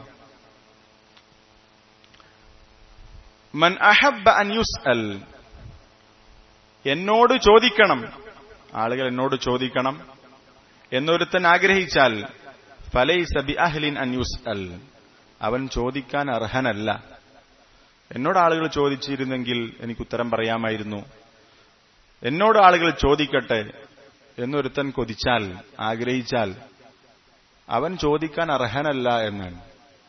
മൻ അഹബ അൻ യുസ്അൽ എന്നോട് ചോദിക്കണം ആളുകൾ എന്നോട് ചോദിക്കണം എന്നൊരുത്തൻ ആഗ്രഹിച്ചാൽ ഫലൈസ ബി അഹ്ലിൻ അൻ യുസ്അൽ അവൻ ചോദിക്കാൻ അർഹനല്ല എന്നോട് ആളുകൾ ചോദിച്ചിരുന്നെങ്കിൽ എനിക്ക് ഉത്തരം പറയാമായിരുന്നു എന്നോട് ആളുകൾ ചോദിക്കട്ടെ എന്നൊരുത്തൻ കൊതിച്ചാൽ ആഗ്രഹിച്ചാൽ അവൻ ചോദിക്കാൻ അർഹനല്ല എന്നാണ്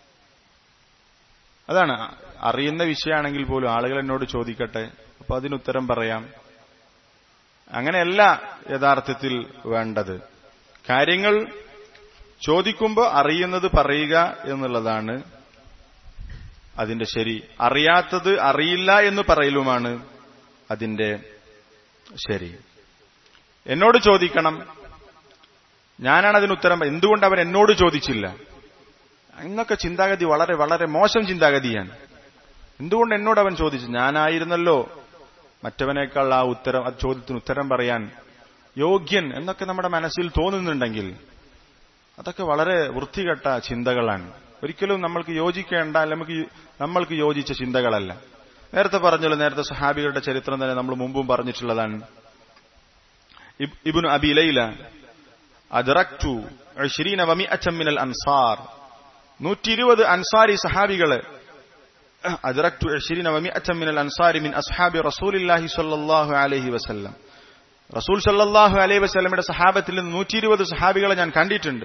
അതാണ് അറിയുന്ന വിഷയമാണെങ്കിൽ പോലും ആളുകൾ എന്നോട് ചോദിക്കട്ടെ അപ്പൊ അതിനുത്തരം പറയാം അങ്ങനെയല്ല യഥാർത്ഥത്തിൽ വേണ്ടത് കാര്യങ്ങൾ ചോദിക്കുമ്പോൾ അറിയുന്നത് പറയുക എന്നുള്ളതാണ് അതിന്റെ ശരി അറിയാത്തത് അറിയില്ല എന്ന് പറയലുമാണ് അതിന്റെ ശരി എന്നോട് ചോദിക്കണം ഞാനാണ് അതിന് ഉത്തരം എന്തുകൊണ്ട് അവൻ എന്നോട് ചോദിച്ചില്ല എന്നൊക്കെ ചിന്താഗതി വളരെ വളരെ മോശം ചിന്താഗതിയാണ് എന്തുകൊണ്ട് എന്നോട് അവൻ ചോദിച്ചു ഞാനായിരുന്നല്ലോ മറ്റവനേക്കാൾ ആ ഉത്തരം ആ ചോദ്യത്തിന് ഉത്തരം പറയാൻ യോഗ്യൻ എന്നൊക്കെ നമ്മുടെ മനസ്സിൽ തോന്നുന്നുണ്ടെങ്കിൽ അതൊക്കെ വളരെ വൃത്തികെട്ട ചിന്തകളാണ് ഒരിക്കലും നമ്മൾക്ക് യോജിക്കേണ്ട നമുക്ക് നമ്മൾക്ക് യോജിച്ച ചിന്തകളല്ല നേരത്തെ പറഞ്ഞല്ലോ നേരത്തെ സഹാബികളുടെ ചരിത്രം തന്നെ നമ്മൾ മുമ്പും പറഞ്ഞിട്ടുള്ളതാണ് ابن أبي ليلى أدركت عشرين ومئة من الأنصار നൂറ്റി ഇരുപത് അൻസാരി സഹാബികള് അദ്റക്തു عشرين ومئة من الأنصار من أصحاب رسول الله صلى الله عليه وسلم റസൂൽ സല്ലല്ലാഹു അലൈഹി വസല്ലമയുടെ സഹാബത്തിൽ നിന്ന് നൂറ്റി ഇരുപത് സഹാബികളെ ഞാൻ കണ്ടിട്ടുണ്ട്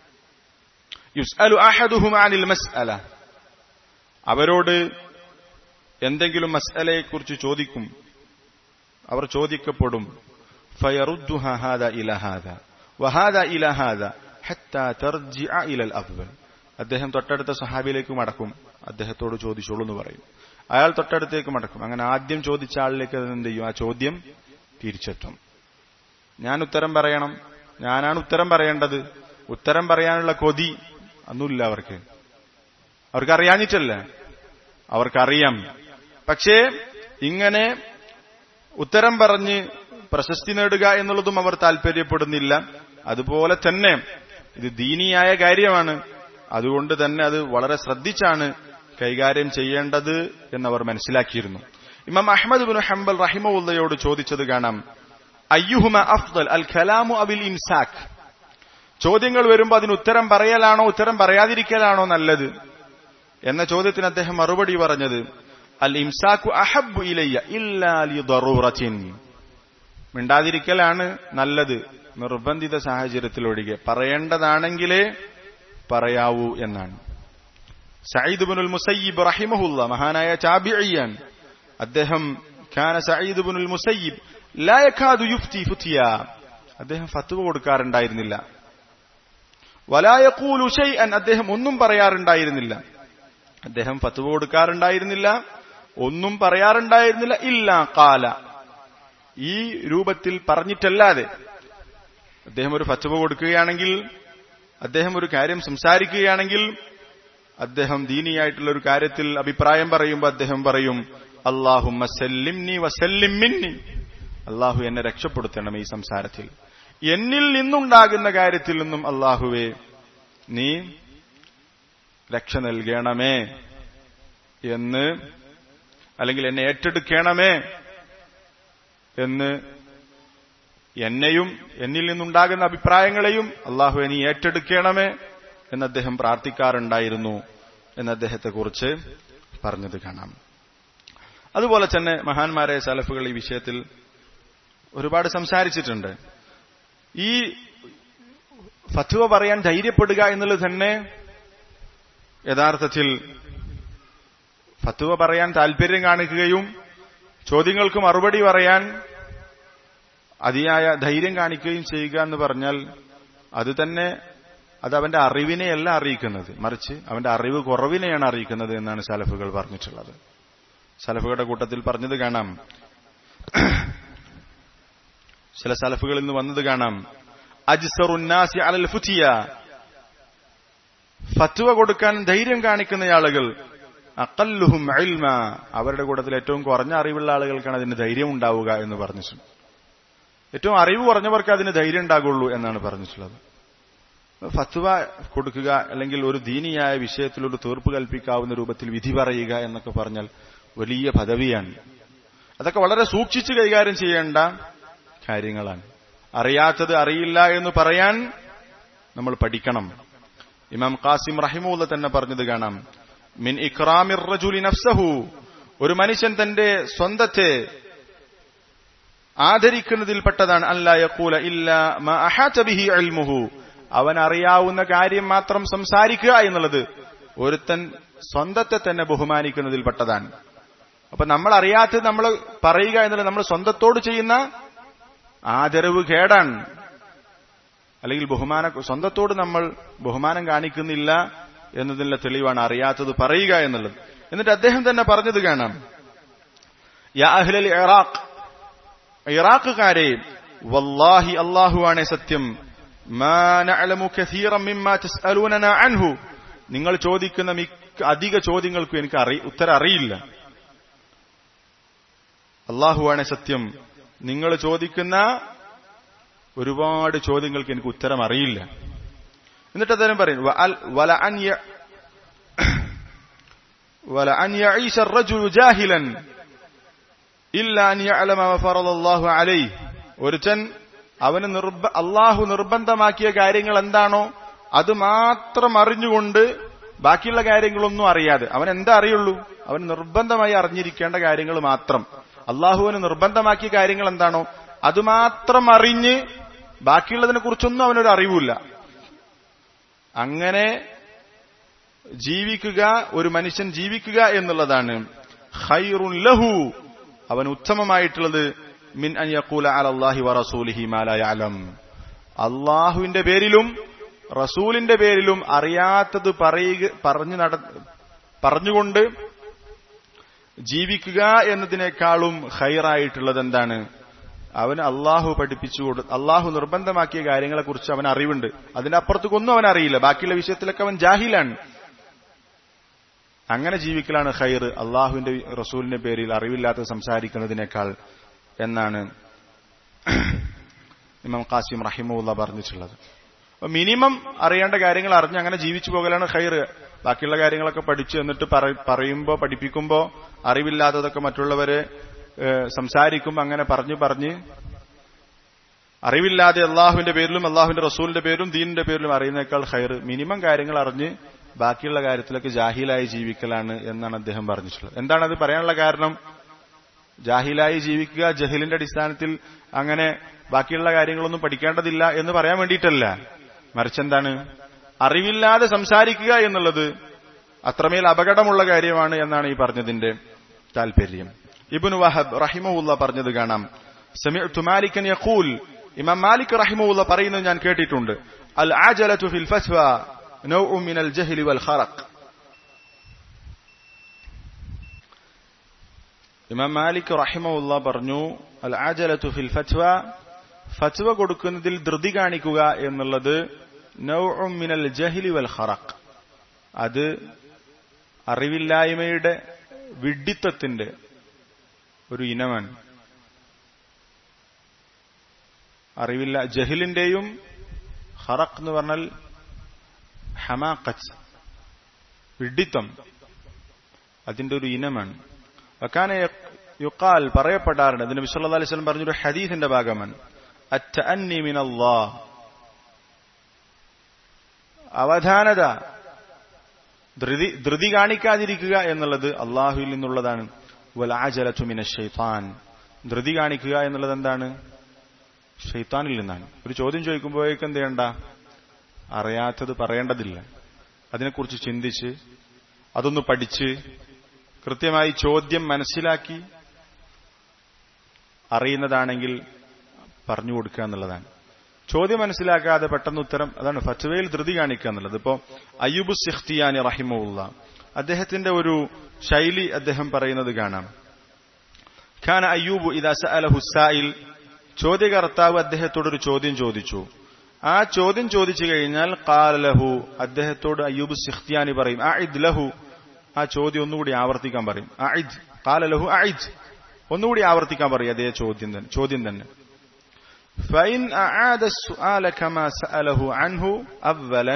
യുസ്അലു അഹദുഹും അനിൽ മസ്അല അവരോട് എന്തെങ്കിലും മസ്അലയെ കുറിച്ച് ചോദിക്കും അവർ ചോദിക്കപ്പെടും ഫയറുദ്ദുഹ ഹാദ ഇല ഹാദ വഹാദ ഇല ഹാദ ഹത്താ തർജിഅ ഇലൽ അവ്വൽ അദ്ദേഹം തൊട്ടടുത്ത സഹാബിയിലേക്ക് മടക്കും അദ്ദേഹത്തോട് ചോദിച്ചോളൂ എന്ന് പറയും അയാൾ തൊട്ടടുത്തേക്ക് മടക്കും അങ്ങനെ ആദ്യം ചോദിച്ച ആളിലേക്ക് അത് എന്ത് ചെയ്യും ആ ചോദ്യം തിരിച്ചെത്തും ഞാൻ ഉത്തരം പറയണം ഞാനാണ് ഉത്തരം പറയേണ്ടത് ഉത്തരം പറയാനുള്ള കൊതി ഒന്നുമില്ല അവർക്ക് അവർക്ക് അറിയാഞ്ഞിട്ടല്ല അവർക്കറിയാം പക്ഷേ ഇങ്ങനെ ഉത്തരം പറഞ്ഞ് പ്രശസ്തി നേടുക എന്നുള്ളതും അവർ താല്പര്യപ്പെടുന്നില്ല അതുപോലെ തന്നെ ഇത് ദീനിയായ കാര്യമാണ് അതുകൊണ്ട് തന്നെ അത് വളരെ ശ്രദ്ധിച്ചാണ് കൈകാര്യം ചെയ്യേണ്ടത് എന്നവർ മനസ്സിലാക്കിയിരുന്നു ഇമാം അഹമ്മദ് ബിൻ ഹംബൽ റഹിമുള്ളയോട് ചോദിച്ചത് കാണാം അയ്യുഹുമ അഫ്ദൽ അൽ ഖലാമു അബിൽ ഇംസാഖ് ചോദ്യങ്ങൾ വരുമ്പോൾ അതിന് ഉത്തരം പറയലാണോ ഉത്തരം പറയാതിരിക്കലാണോ നല്ലത് എന്ന ചോദ്യത്തിന് അദ്ദേഹം മറുപടി പറഞ്ഞത് അൽ ഇംസാഖു അഹബ് ഇലയ്യ ഇല്ലാലി ദറൂറത്തിൻ മിണ്ടാതിരിക്കലാണ് നല്ലത് നിർബന്ധിത സാഹചര്യത്തിലൊഴികെ പറയേണ്ടതാണെങ്കിലേ പറയാവൂ എന്നാണ് സയ്യിദ് ബിനുൽ മുസയ്യിബ് റഹിമഹുല്ല മഹാനായ ചാബിഅയ്യാൻ അദ്ദേഹം ഖാന സയ്യിദ് ബിനുൽ മുസയ്യിബ് ലാ യഖാദു യുഫ്തി ഫുതിയ അദ്ദേഹം ഫത്വ കൊടുക്കാറുണ്ടായിരുന്നില്ല വലാ യഖൂലു ഷൈഅൻ അദ്ദേഹം ഒന്നും പറയാറുണ്ടായിരുന്നില്ല അദ്ദേഹം ഫത്വ കൊടുക്കാറുണ്ടായിരുന്നില്ല ഒന്നും പറയാറുണ്ടായിരുന്നില്ല ഇല്ല കാല ഈ രൂപത്തിൽ പറഞ്ഞിട്ടല്ലാതെ അദ്ദേഹം ഒരു ഫത്വ കൊടുക്കുകയാണെങ്കിൽ അദ്ദേഹം ഒരു കാര്യം സംസാരിക്കുകയാണെങ്കിൽ അദ്ദേഹം ദീനിയായിട്ടുള്ള ഒരു കാര്യത്തിൽ അഭിപ്രായം പറയുമ്പോൾ അദ്ദേഹം പറയും അള്ളാഹു മസല്ലിംനി വസല്ലിം മിന്നി അള്ളാഹു എന്നെ രക്ഷപ്പെടുത്തണം ഈ സംസാരത്തിൽ എന്നിൽ നിന്നുണ്ടാകുന്ന കാര്യത്തിൽ നിന്നും അള്ളാഹുവെ നീ രക്ഷ നൽകണമേ എന്ന് അല്ലെങ്കിൽ എന്നെ ഏറ്റെടുക്കണമേ എന്ന് എന്നെയും എന്നിൽ നിന്നുണ്ടാകുന്ന അഭിപ്രായങ്ങളെയും അള്ളാഹു നീ ഏറ്റെടുക്കണമേ എന്ന് അദ്ദേഹം പ്രാർത്ഥിക്കാറുണ്ടായിരുന്നു എന്ന് അദ്ദേഹത്തെക്കുറിച്ച് പറഞ്ഞത് കാണാം അതുപോലെ തന്നെ മഹാന്മാരായ സലഫുകൾ ഈ വിഷയത്തിൽ ഒരുപാട് സംസാരിച്ചിട്ടുണ്ട് ഈ ഫത്വ പറയാൻ ധൈര്യപ്പെടുക എന്നുള്ളത് തന്നെ യഥാർത്ഥത്തിൽ ഫത്വ പറയാൻ താല്പര്യം കാണിക്കുകയും ചോദ്യങ്ങൾക്ക് മറുപടി പറയാൻ അതിയായ ധൈര്യം കാണിക്കുകയും ചെയ്യുക എന്ന് പറഞ്ഞാൽ അത് തന്നെ അത് അവന്റെ അറിവിനെയല്ല അറിയിക്കുന്നത് മറിച്ച് അവന്റെ അറിവ് കുറവിനെയാണ് അറിയിക്കുന്നത് എന്നാണ് സലഫുകൾ പറഞ്ഞിട്ടുള്ളത് സലഫുകളുടെ കൂട്ടത്തിൽ പറഞ്ഞത് കാണാം ചില സലഫുകളിൽ നിന്ന് വന്നത് കാണാം അജ്സറുന്നാസി അലൽ ഫുറ്റിയ ഫത്വ കൊടുക്കാൻ ധൈര്യം കാണിക്കുന്ന ആളുകൾ അക്കല്ലുഹും ഇൽമ അവരുടെ കൂട്ടത്തിൽ ഏറ്റവും കുറഞ്ഞ അറിവുള്ള ആളുകൾക്കാണ് അതിന് ധൈര്യം ഉണ്ടാവുക എന്ന് പറഞ്ഞിട്ടുണ്ട് ഏറ്റവും അറിവ് കുറഞ്ഞവർക്ക് അതിന് ധൈര്യം ഉണ്ടാകുള്ളൂ എന്നാണ് പറഞ്ഞിട്ടുള്ളത് ഫത്വ കൊടുക്കുക അല്ലെങ്കിൽ ഒരു ദീനിയായ വിഷയത്തിൽ ഒരു തീർപ്പ് കൽപ്പിക്കാവുന്ന രൂപത്തിൽ വിധി പറയുക എന്നൊക്കെ പറഞ്ഞാൽ വലിയ പദവിയാണ് അതൊക്കെ വളരെ സൂക്ഷിച്ച് കൈകാര്യം ചെയ്യേണ്ട കാര്യങ്ങളാണ് അറിയാത്തത് അറിയില്ല എന്ന് പറയാൻ നമ്മൾ പഠിക്കണം ഇമാം ഖാസിം റഹിമുല്ല തന്നെ പറഞ്ഞത് കാണാം മിൻ ഇക്രാമിർ റജുലി നഫ്സഹു ഒരു മനുഷ്യൻ തന്റെ സ്വന്തത്തെ ആദരിക്കുന്നതിൽപ്പെട്ടതാണ് അല്ല യക്കൂല ഇല്ല ബിഹി അൽമുഹു അവൻ അറിയാവുന്ന കാര്യം മാത്രം സംസാരിക്കുക എന്നുള്ളത് ഒരുത്തൻ സ്വന്തത്തെ തന്നെ ബഹുമാനിക്കുന്നതിൽപ്പെട്ടതാണ് അപ്പൊ നമ്മൾ അറിയാത്തത് നമ്മൾ പറയുക എന്നുള്ളത് നമ്മൾ സ്വന്തത്തോട് ചെയ്യുന്ന ആദരവ് കേടാണ് അല്ലെങ്കിൽ ബഹുമാന സ്വന്തത്തോട് നമ്മൾ ബഹുമാനം കാണിക്കുന്നില്ല എന്നതിനുള്ള തെളിവാണ് അറിയാത്തത് പറയുക എന്നുള്ളത് എന്നിട്ട് അദ്ദേഹം തന്നെ പറഞ്ഞത് കാണാം യാ അഹ്ലൽ ഇറാഖ് ഇറാഖുകാരെ വല്ലാഹി അള്ളാഹുവാണേ സത്യം അൻഹു നിങ്ങൾ ചോദിക്കുന്ന മിക്ക അധിക ചോദ്യങ്ങൾക്കും എനിക്ക് അറി ഉത്തരം അറിയില്ല അള്ളാഹുവാണേ സത്യം നിങ്ങൾ ചോദിക്കുന്ന ഒരുപാട് ചോദ്യങ്ങൾക്ക് എനിക്ക് ഉത്തരം അറിയില്ല എന്നിട്ട് അദ്ദേഹം പറയും വല അൻ വല അൻ യഈശ الرجل ജാഹിലൻ ഇല്ല അൻ യഅലമ ഫറദല്ലാഹു അലൈഹി ഒരുത്തൻ അവന് നിർബ അള്ളാഹു നിർബന്ധമാക്കിയ കാര്യങ്ങൾ എന്താണോ അത് മാത്രം അറിഞ്ഞുകൊണ്ട് ബാക്കിയുള്ള കാര്യങ്ങളൊന്നും അറിയാതെ അവൻ എന്താ അറിയുള്ളൂ അവൻ നിർബന്ധമായി അറിഞ്ഞിരിക്കേണ്ട കാര്യങ്ങൾ മാത്രം അള്ളാഹുവിന് നിർബന്ധമാക്കിയ കാര്യങ്ങൾ എന്താണോ അത് മാത്രം അറിഞ്ഞ് ബാക്കിയുള്ളതിനെ കുറിച്ചൊന്നും അവനൊരു അറിവില്ല അങ്ങനെ ജീവിക്കുക ഒരു മനുഷ്യൻ ജീവിക്കുക എന്നുള്ളതാണ് ഖൈറുൻ ലഹു അവൻ ഉത്തമമായിട്ടുള്ളത് മിൻ അൻ യഖൂല അലല്ലാഹി വറസൂലിഹി മാ ലാ യഅലം അള്ളാഹുവിന്റെ പേരിലും റസൂലിന്റെ പേരിലും അറിയാത്തത് പറയുക പറഞ്ഞു നട പറഞ്ഞുകൊണ്ട് ജീവിക്കുക എന്നതിനേക്കാളും ഹൈറായിട്ടുള്ളത് എന്താണ് അവന് അള്ളാഹു പഠിപ്പിച്ചു കൊടു അള്ളാഹു നിർബന്ധമാക്കിയ കാര്യങ്ങളെക്കുറിച്ച് അവൻ അറിവുണ്ട് അതിന്റെ അപ്പുറത്തേക്കൊന്നും അവൻ അറിയില്ല ബാക്കിയുള്ള വിഷയത്തിലൊക്കെ അവൻ ജാഹിലാണ് അങ്ങനെ ജീവിക്കലാണ് ഖൈർ അള്ളാഹുവിന്റെ റസൂലിന്റെ പേരിൽ അറിവില്ലാത്ത സംസാരിക്കുന്നതിനേക്കാൾ എന്നാണ് ഇമാം ഖാസിം റഹിമുള്ള പറഞ്ഞിട്ടുള്ളത് അപ്പൊ മിനിമം അറിയേണ്ട കാര്യങ്ങൾ അറിഞ്ഞ് അങ്ങനെ ജീവിച്ചു പോകലാണ് ഖൈർ ബാക്കിയുള്ള കാര്യങ്ങളൊക്കെ പഠിച്ചു എന്നിട്ട് പറയുമ്പോ പഠിപ്പിക്കുമ്പോ അറിവില്ലാത്തതൊക്കെ മറ്റുള്ളവരെ സംസാരിക്കുമ്പോ അങ്ങനെ പറഞ്ഞു പറഞ്ഞ് അറിവില്ലാതെ അള്ളാഹുവിന്റെ പേരിലും അള്ളാഹുവിന്റെ റസൂലിന്റെ പേരിലും ദീനിന്റെ പേരിലും അറിയുന്നേക്കാൾ ഖൈർ മിനിമം കാര്യങ്ങൾ അറിഞ്ഞ് ബാക്കിയുള്ള കാര്യത്തിലൊക്കെ ജാഹിലായി ജീവിക്കലാണ് എന്നാണ് അദ്ദേഹം പറഞ്ഞിട്ടുള്ളത് എന്താണ് അത് പറയാനുള്ള കാരണം ജാഹിലായി ജീവിക്കുക ജഹിലിന്റെ അടിസ്ഥാനത്തിൽ അങ്ങനെ ബാക്കിയുള്ള കാര്യങ്ങളൊന്നും പഠിക്കേണ്ടതില്ല എന്ന് പറയാൻ വേണ്ടിയിട്ടല്ല മറിച്ചെന്താണ് അറിവില്ലാതെ സംസാരിക്കുക എന്നുള്ളത് അത്രമേൽ അപകടമുള്ള കാര്യമാണ് എന്നാണ് ഈ പറഞ്ഞതിന്റെ താല്പര്യം ഇബുൻ വഹബ് റഹിമുല്ല പറഞ്ഞത് കാണാം സമിഅ്തു മാലിക്കൻ യഖൂൽ ഇമാം മാലിക് റഹിമുല്ല പറയുന്നത് ഞാൻ കേട്ടിട്ടുണ്ട് അൽ ആജലതു ഫിൽ ഫസ്വ നൗഉ മിനൽ ജഹ്ലി വൽ ഖറഖ് ഇമാം മാലിക് റഹിമുല്ല പറഞ്ഞു അൽ ആജലതു ഫിൽ ഫത്വ ഫത്വ കൊടുക്കുന്നതിൽ ധൃതി കാണിക്കുക എന്നുള്ളത് നൗഉ മിനൽ ജഹ്ലി വൽ ഖറഖ് അത് അറിവില്ലായ്മയുടെ വിഡ്ഢിത്തത്തിന്റെ ഒരു ഇനമാണ് അറിവില്ല ജഹിലിന്റെയും ഹറഖ് എന്ന് പറഞ്ഞാൽ ഹമാഖത്ത് വിഡിത്തം അതിന്റെ ഒരു ഇനമാണ് വക്കാന യുക്കാൽ പറയപ്പെടാറുണ്ട് അതിന് വിശ്വല്ലാ അലൈഹി സ്വലം പറഞ്ഞൊരു ഹദീസിന്റെ ഭാഗമാണ് അറ്റഅന്നി മിനല്ലാ അവധാനത ധൃതി ധൃതി കാണിക്കാതിരിക്കുക എന്നുള്ളത് അള്ളാഹുവിൽ നിന്നുള്ളതാണ് വലാജലത്തു മിന ഷെയ്ത്താൻ ധൃതി കാണിക്കുക എന്നുള്ളത് എന്താണ് ഷെയ്ത്താനിൽ നിന്നാണ് ഒരു ചോദ്യം ചോദിക്കുമ്പോഴേക്കും എന്ത് ചെയ്യണ്ട അറിയാത്തത് പറയേണ്ടതില്ല അതിനെക്കുറിച്ച് ചിന്തിച്ച് അതൊന്ന് പഠിച്ച് കൃത്യമായി ചോദ്യം മനസ്സിലാക്കി അറിയുന്നതാണെങ്കിൽ പറഞ്ഞു കൊടുക്കുക എന്നുള്ളതാണ് ചോദ്യം മനസ്സിലാക്കാതെ പെട്ടെന്ന് ഉത്തരം അതാണ് ഫത്വയിൽ ധൃതി കാണിക്കുക എന്നുള്ളത് ഇപ്പോ അയ്യൂബ് സിഖ്തിയാനി റഹിമുള്ള അദ്ദേഹത്തിന്റെ ഒരു ശൈലി അദ്ദേഹം പറയുന്നത് കാണാം ഖാന അയ്യൂബ് ഇദാ സഅലഹു സായിൽ ചോദ്യകർത്താവ് അദ്ദേഹത്തോട് ഒരു ചോദ്യം ചോദിച്ചു ആ ചോദ്യം ചോദിച്ചു കഴിഞ്ഞാൽ കാലലഹു അദ്ദേഹത്തോട് അയ്യൂബ് സിഖ്തിയാനി പറയും അഇദ് ലഹു ആ ചോദ്യം ഒന്നുകൂടി ആവർത്തിക്കാൻ പറയും അഇദ് കാലലഹു അഇദ് ഒന്നുകൂടി ആവർത്തിക്കാൻ പറയും അതേ ചോദ്യം തന്നെ ചോദ്യം തന്നെ فإن أعاد السؤال كما سأله عنه أولا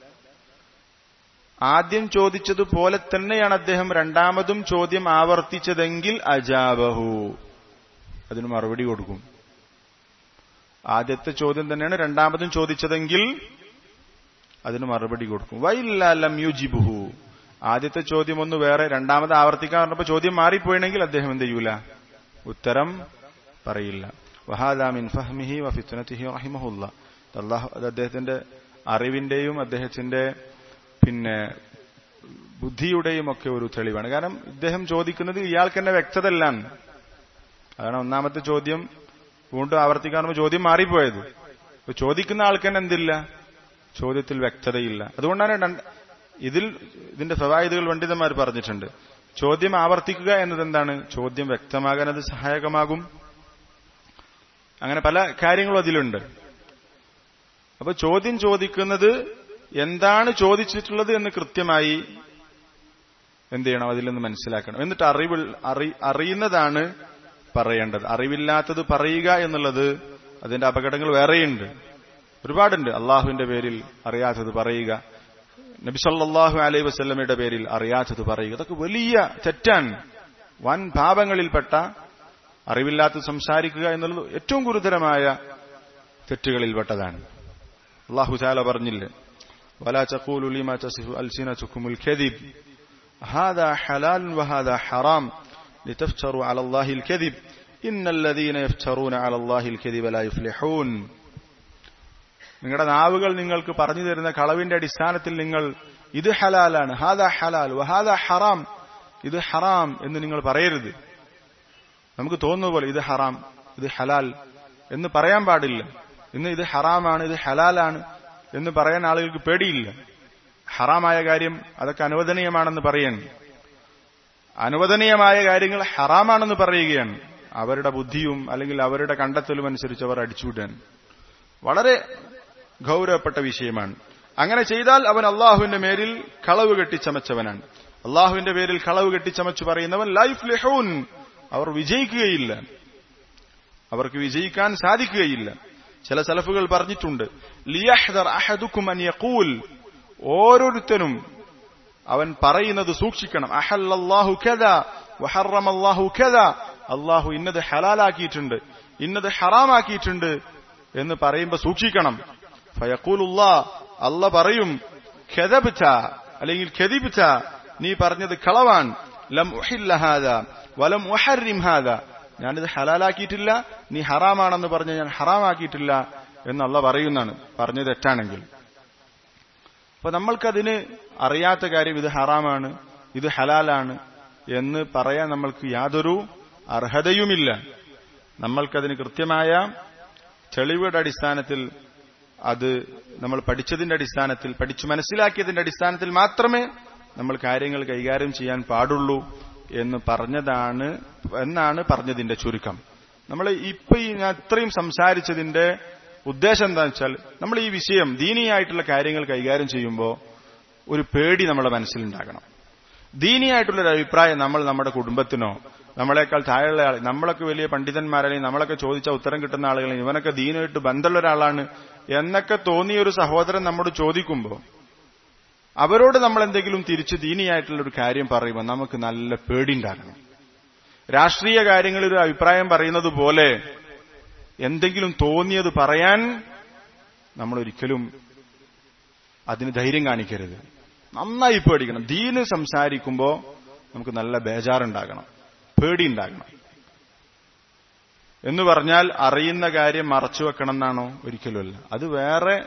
ആദ്യം ചോദിച്ചതുപോലെ തന്നെയാണ് അദ്ദേഹം രണ്ടാമതും ചോദ്യം ആവർത്തിച്ചതെങ്കിൽ അജാബഹു അതിന് മറുപടി കൊടുക്കും ആദ്യത്തെ ചോദ്യം തന്നെയാണ് രണ്ടാമതും ചോദിച്ചതെങ്കിൽ അതിന് മറുപടി കൊടുക്കും വൈല്ലം യുജിബുഹു ആദ്യത്തെ ചോദ്യം ഒന്ന് വേറെ രണ്ടാമത് ആവർത്തിക്കാൻ പറഞ്ഞപ്പോൾ ചോദ്യം മാറിപ്പോയിണെങ്കിൽ അദ്ദേഹം എന്ത് ചെയ്യൂല ഉത്തരം പറയില്ല വഹാദാമിൻ ഫഹ്മിഹി വഫിത്നത്തിഹി റഹിമഹുല്ല അള്ളാഹു അത് അദ്ദേഹത്തിന്റെ അറിവിന്റെയും അദ്ദേഹത്തിന്റെ പിന്നെ ബുദ്ധിയുടെയും ഒക്കെ ഒരു തെളിവാണ് കാരണം ഇദ്ദേഹം ചോദിക്കുന്നത് ഇയാൾക്ക് തന്നെ വ്യക്തതല്ല അതാണ് ഒന്നാമത്തെ ചോദ്യം വീണ്ടും ആവർത്തിക്കാൻ ചോദ്യം മാറിപ്പോയത് ചോദിക്കുന്ന ആൾക്ക് തന്നെ എന്തില്ല ചോദ്യത്തിൽ വ്യക്തതയില്ല അതുകൊണ്ടാണ് ഇതിൽ ഇതിന്റെ ഫവായുധകൾ പണ്ഡിതന്മാർ പറഞ്ഞിട്ടുണ്ട് ചോദ്യം ആവർത്തിക്കുക എന്നത് എന്താണ് ചോദ്യം വ്യക്തമാകാൻ അത് സഹായകമാകും അങ്ങനെ പല കാര്യങ്ങളും അതിലുണ്ട് അപ്പൊ ചോദ്യം ചോദിക്കുന്നത് എന്താണ് ചോദിച്ചിട്ടുള്ളത് എന്ന് കൃത്യമായി എന്ത് ചെയ്യണം അതിൽ നിന്ന് മനസ്സിലാക്കണം എന്നിട്ട് അറിവ് അറിയുന്നതാണ് പറയേണ്ടത് അറിവില്ലാത്തത് പറയുക എന്നുള്ളത് അതിന്റെ അപകടങ്ങൾ വേറെയുണ്ട് ഒരുപാടുണ്ട് അള്ളാഹുവിന്റെ പേരിൽ അറിയാത്തത് പറയുക നബി സല്ലാഹു അലൈ വസ്ല്ലമയുടെ പേരിൽ അറിയാത്തത് പറയുക അതൊക്കെ വലിയ തെറ്റാൻ വൻ പാപങ്ങളിൽപ്പെട്ട അറിവില്ലാത്ത സംസാരിക്കുക എന്നുള്ളത് ഏറ്റവും ഗുരുതരമായ തെറ്റുകളിൽപ്പെട്ടതാണ് അള്ളാഹു ചാല പറഞ്ഞില്ലേ ولا تقولوا لما تصف ألسنتكم الكذب هذا حلال وهذا حرام لتفتروا على الله الكذب إن الذين يفترون على الله الكذب لا يفلحون നിങ്ങളുടെ നാവുകൾ നിങ്ങൾക്ക് പറഞ്ഞു തരുന്ന കളവിന്റെ അടിസ്ഥാനത്തിൽ നിങ്ങൾ ഇത് ഹലാലാണ് ഹാദ ഹലാൽ വഹാദ ഹറാം ഇത് ഹറാം എന്ന് നിങ്ങൾ പറയരുത് നമുക്ക് തോന്നുന്ന പോലെ ഇത് ഹറാം ഇത് ഹലാൽ എന്ന് പറയാൻ പാടില്ല ഇന്ന് ഇത് ഹറാമാണ് ഇത് ഹലാലാണ് എന്ന് പറയാൻ ആളുകൾക്ക് പേടിയില്ല ഹറാമായ കാര്യം അതൊക്കെ അനുവദനീയമാണെന്ന് പറയാൻ അനുവദനീയമായ കാര്യങ്ങൾ ഹറാമാണെന്ന് പറയുകയാണ് അവരുടെ ബുദ്ധിയും അല്ലെങ്കിൽ അവരുടെ കണ്ടെത്തലും അനുസരിച്ച് അവർ അടിച്ചുവിടാൻ വളരെ ഗൗരവപ്പെട്ട വിഷയമാണ് അങ്ങനെ ചെയ്താൽ അവൻ അള്ളാഹുവിന്റെ മേലിൽ കളവ് കെട്ടിച്ചമച്ചവനാണ് അള്ളാഹുവിന്റെ പേരിൽ കളവ് കെട്ടിച്ചമച്ചു പറയുന്നവൻ ലൈഫ് ലെഹൂൻ അവർ വിജയിക്കുകയില്ല അവർക്ക് വിജയിക്കാൻ സാധിക്കുകയില്ല ചില സലഫുകൾ പറഞ്ഞിട്ടുണ്ട് ലിയഹ്ദർ അഹദുക്കും അൻ യഖൂൽ ഓരോരുത്തരും അവൻ പറയുന്നത് സൂക്ഷിക്കണം അഹല്ലല്ലാഹു കദ വഹറമല്ലാഹു കദ അള്ളാഹു ഇന്നത് ഹലാലാക്കിയിട്ടുണ്ട് ഇന്നത് ഹറാമാക്കിയിട്ടുണ്ട് എന്ന് പറയുമ്പോ സൂക്ഷിക്കണം ഫയക്കൂലുല്ലാ അല്ല പറയും ഖെദബിച്ച അല്ലെങ്കിൽ ഖെദിബിച്ച നീ പറഞ്ഞത് കളവാൻ ലം ഉഹില്ലഹാദ വലം ഉഹറിം ഹാദ ഞാനിത് ഹലാലാക്കിയിട്ടില്ല നീ ഹറാമാണെന്ന് പറഞ്ഞ് ഞാൻ ഹറാമാക്കിയിട്ടില്ല എന്ന് അല്ല പറയുന്നതാണ് പറഞ്ഞത് തെറ്റാണെങ്കിൽ അപ്പൊ നമ്മൾക്കതിന് അറിയാത്ത കാര്യം ഇത് ഹറാമാണ് ഇത് ഹലാലാണ് എന്ന് പറയാൻ നമ്മൾക്ക് യാതൊരു അർഹതയുമില്ല നമ്മൾക്കതിന് കൃത്യമായ തെളിവുകളുടെ അടിസ്ഥാനത്തിൽ അത് നമ്മൾ പഠിച്ചതിന്റെ അടിസ്ഥാനത്തിൽ പഠിച്ചു മനസ്സിലാക്കിയതിന്റെ അടിസ്ഥാനത്തിൽ മാത്രമേ നമ്മൾ കാര്യങ്ങൾ കൈകാര്യം ചെയ്യാൻ പാടുള്ളൂ എന്ന് പറഞ്ഞതാണ് എന്നാണ് പറഞ്ഞതിന്റെ ചുരുക്കം നമ്മൾ ഇപ്പൊ ഈ ഞാൻ ഇത്രയും സംസാരിച്ചതിന്റെ ഉദ്ദേശം എന്താണെന്ന് വെച്ചാൽ നമ്മൾ ഈ വിഷയം ദീനിയായിട്ടുള്ള കാര്യങ്ങൾ കൈകാര്യം ചെയ്യുമ്പോൾ ഒരു പേടി നമ്മുടെ മനസ്സിലുണ്ടാകണം ദീനിയായിട്ടുള്ളൊരു അഭിപ്രായം നമ്മൾ നമ്മുടെ കുടുംബത്തിനോ നമ്മളെക്കാൾ താഴെയുള്ള ആൾ നമ്മളൊക്കെ വലിയ പണ്ഡിതന്മാരല്ലെങ്കിൽ നമ്മളൊക്കെ ചോദിച്ച ഉത്തരം കിട്ടുന്ന ആളുകൾ ഇവനൊക്കെ ദീനുമായിട്ട് ബന്ധമുള്ള ഒരാളാണ് എന്നൊക്കെ തോന്നിയ ഒരു സഹോദരൻ നമ്മോട് ചോദിക്കുമ്പോൾ അവരോട് നമ്മൾ എന്തെങ്കിലും തിരിച്ച് ദീനിയായിട്ടുള്ള ഒരു കാര്യം പറയുമ്പോൾ നമുക്ക് നല്ല പേടിയുണ്ടാകണം രാഷ്ട്രീയ കാര്യങ്ങളിൽ ഒരു അഭിപ്രായം പറയുന്നത് പോലെ എന്തെങ്കിലും തോന്നിയത് പറയാൻ നമ്മൾ ഒരിക്കലും അതിന് ധൈര്യം കാണിക്കരുത് നന്നായി പേടിക്കണം ദീന് സംസാരിക്കുമ്പോൾ നമുക്ക് നല്ല ബേജാറുണ്ടാകണം പേടിയുണ്ടാകണം എന്ന് പറഞ്ഞാൽ അറിയുന്ന കാര്യം മറച്ചു വെക്കണം എന്നാണോ ഒരിക്കലുമല്ല അത് വേറെ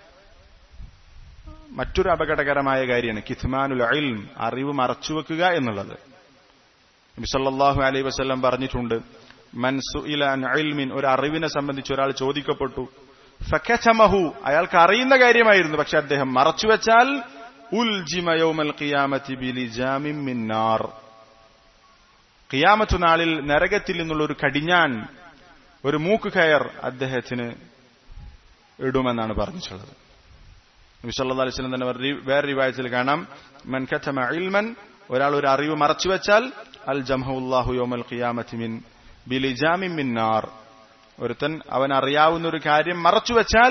മറ്റൊരു അപകടകരമായ കാര്യമാണ് കിത്മാനുൽ ഇൽം അറിവ് മറച്ചുവെക്കുക എന്നുള്ളത് നബിസല്ലാഹു അലൈ വസ്ലം പറഞ്ഞിട്ടുണ്ട് മൻസു ഇലാൻ ഇൽമിൻ ഒരു അറിവിനെ സംബന്ധിച്ച് ഒരാൾ ചോദിക്കപ്പെട്ടു ഫക്കമഹു അയാൾക്ക് അറിയുന്ന കാര്യമായിരുന്നു പക്ഷെ അദ്ദേഹം മറച്ചുവെച്ചാൽ ഉൽജിമയോമൽ ഖിയാമത്തി ബിലിജാമിൻ മിന്നാർ ഖിയാമത്തു നാളിൽ നരകത്തിൽ നിന്നുള്ള ഒരു കടിഞ്ഞാൻ ഒരു മൂക്ക് കയർ അദ്ദേഹത്തിന് ഇടുമെന്നാണ് പറഞ്ഞിട്ടുള്ളത് വിസല്ലാ അലിസ്ലം തന്നെ വേറെ റിവായത്തിൽ കാണാം മൻ കഥമ ഇൽമൻ ഒരാൾ ഒരു അറിവ് മറച്ചുവെച്ചാൽ അൽ ജംഹുല്ലാഹു യോമൽ ഖിയാമത്തിമിൻ ബിലിജാമിൻ മിന്നാർ ഒരുത്തൻ അവൻ അറിയാവുന്ന ഒരു കാര്യം മറച്ചുവെച്ചാൽ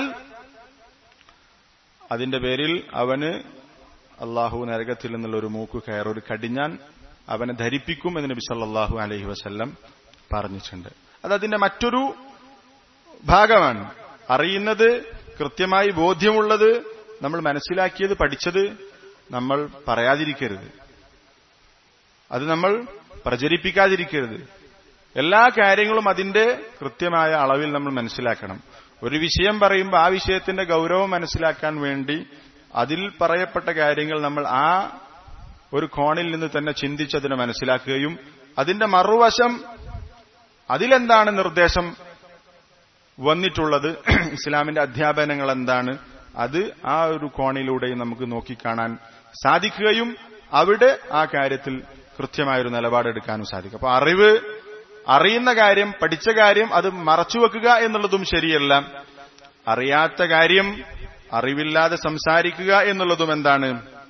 അതിന്റെ പേരിൽ അവന് അള്ളാഹു നരകത്തിൽ നിന്നുള്ള ഒരു മൂക്ക് കയർ ഒരു കടിഞ്ഞാൻ അവനെ ധരിപ്പിക്കും എന്ന് നബി സല്ലാഹു അലഹി വസ്ല്ലം പറഞ്ഞിട്ടുണ്ട് അത് അതിന്റെ മറ്റൊരു ഭാഗമാണ് അറിയുന്നത് കൃത്യമായി ബോധ്യമുള്ളത് നമ്മൾ മനസ്സിലാക്കിയത് പഠിച്ചത് നമ്മൾ പറയാതിരിക്കരുത് അത് നമ്മൾ പ്രചരിപ്പിക്കാതിരിക്കരുത് എല്ലാ കാര്യങ്ങളും അതിന്റെ കൃത്യമായ അളവിൽ നമ്മൾ മനസ്സിലാക്കണം ഒരു വിഷയം പറയുമ്പോൾ ആ വിഷയത്തിന്റെ ഗൗരവം മനസ്സിലാക്കാൻ വേണ്ടി അതിൽ പറയപ്പെട്ട കാര്യങ്ങൾ നമ്മൾ ആ ഒരു കോണിൽ നിന്ന് തന്നെ ചിന്തിച്ചതിനെ മനസ്സിലാക്കുകയും അതിന്റെ മറുവശം അതിലെന്താണ് നിർദ്ദേശം വന്നിട്ടുള്ളത് ഇസ്ലാമിന്റെ അധ്യാപനങ്ങൾ എന്താണ് അത് ആ ഒരു കോണിലൂടെയും നമുക്ക് നോക്കിക്കാണാൻ സാധിക്കുകയും അവിടെ ആ കാര്യത്തിൽ കൃത്യമായൊരു നിലപാടെടുക്കാനും സാധിക്കും അപ്പൊ അറിവ് അറിയുന്ന കാര്യം പഠിച്ച കാര്യം അത് മറച്ചുവെക്കുക എന്നുള്ളതും ശരിയല്ല അറിയാത്ത കാര്യം അറിവില്ലാതെ സംസാരിക്കുക എന്നുള്ളതും എന്താണ്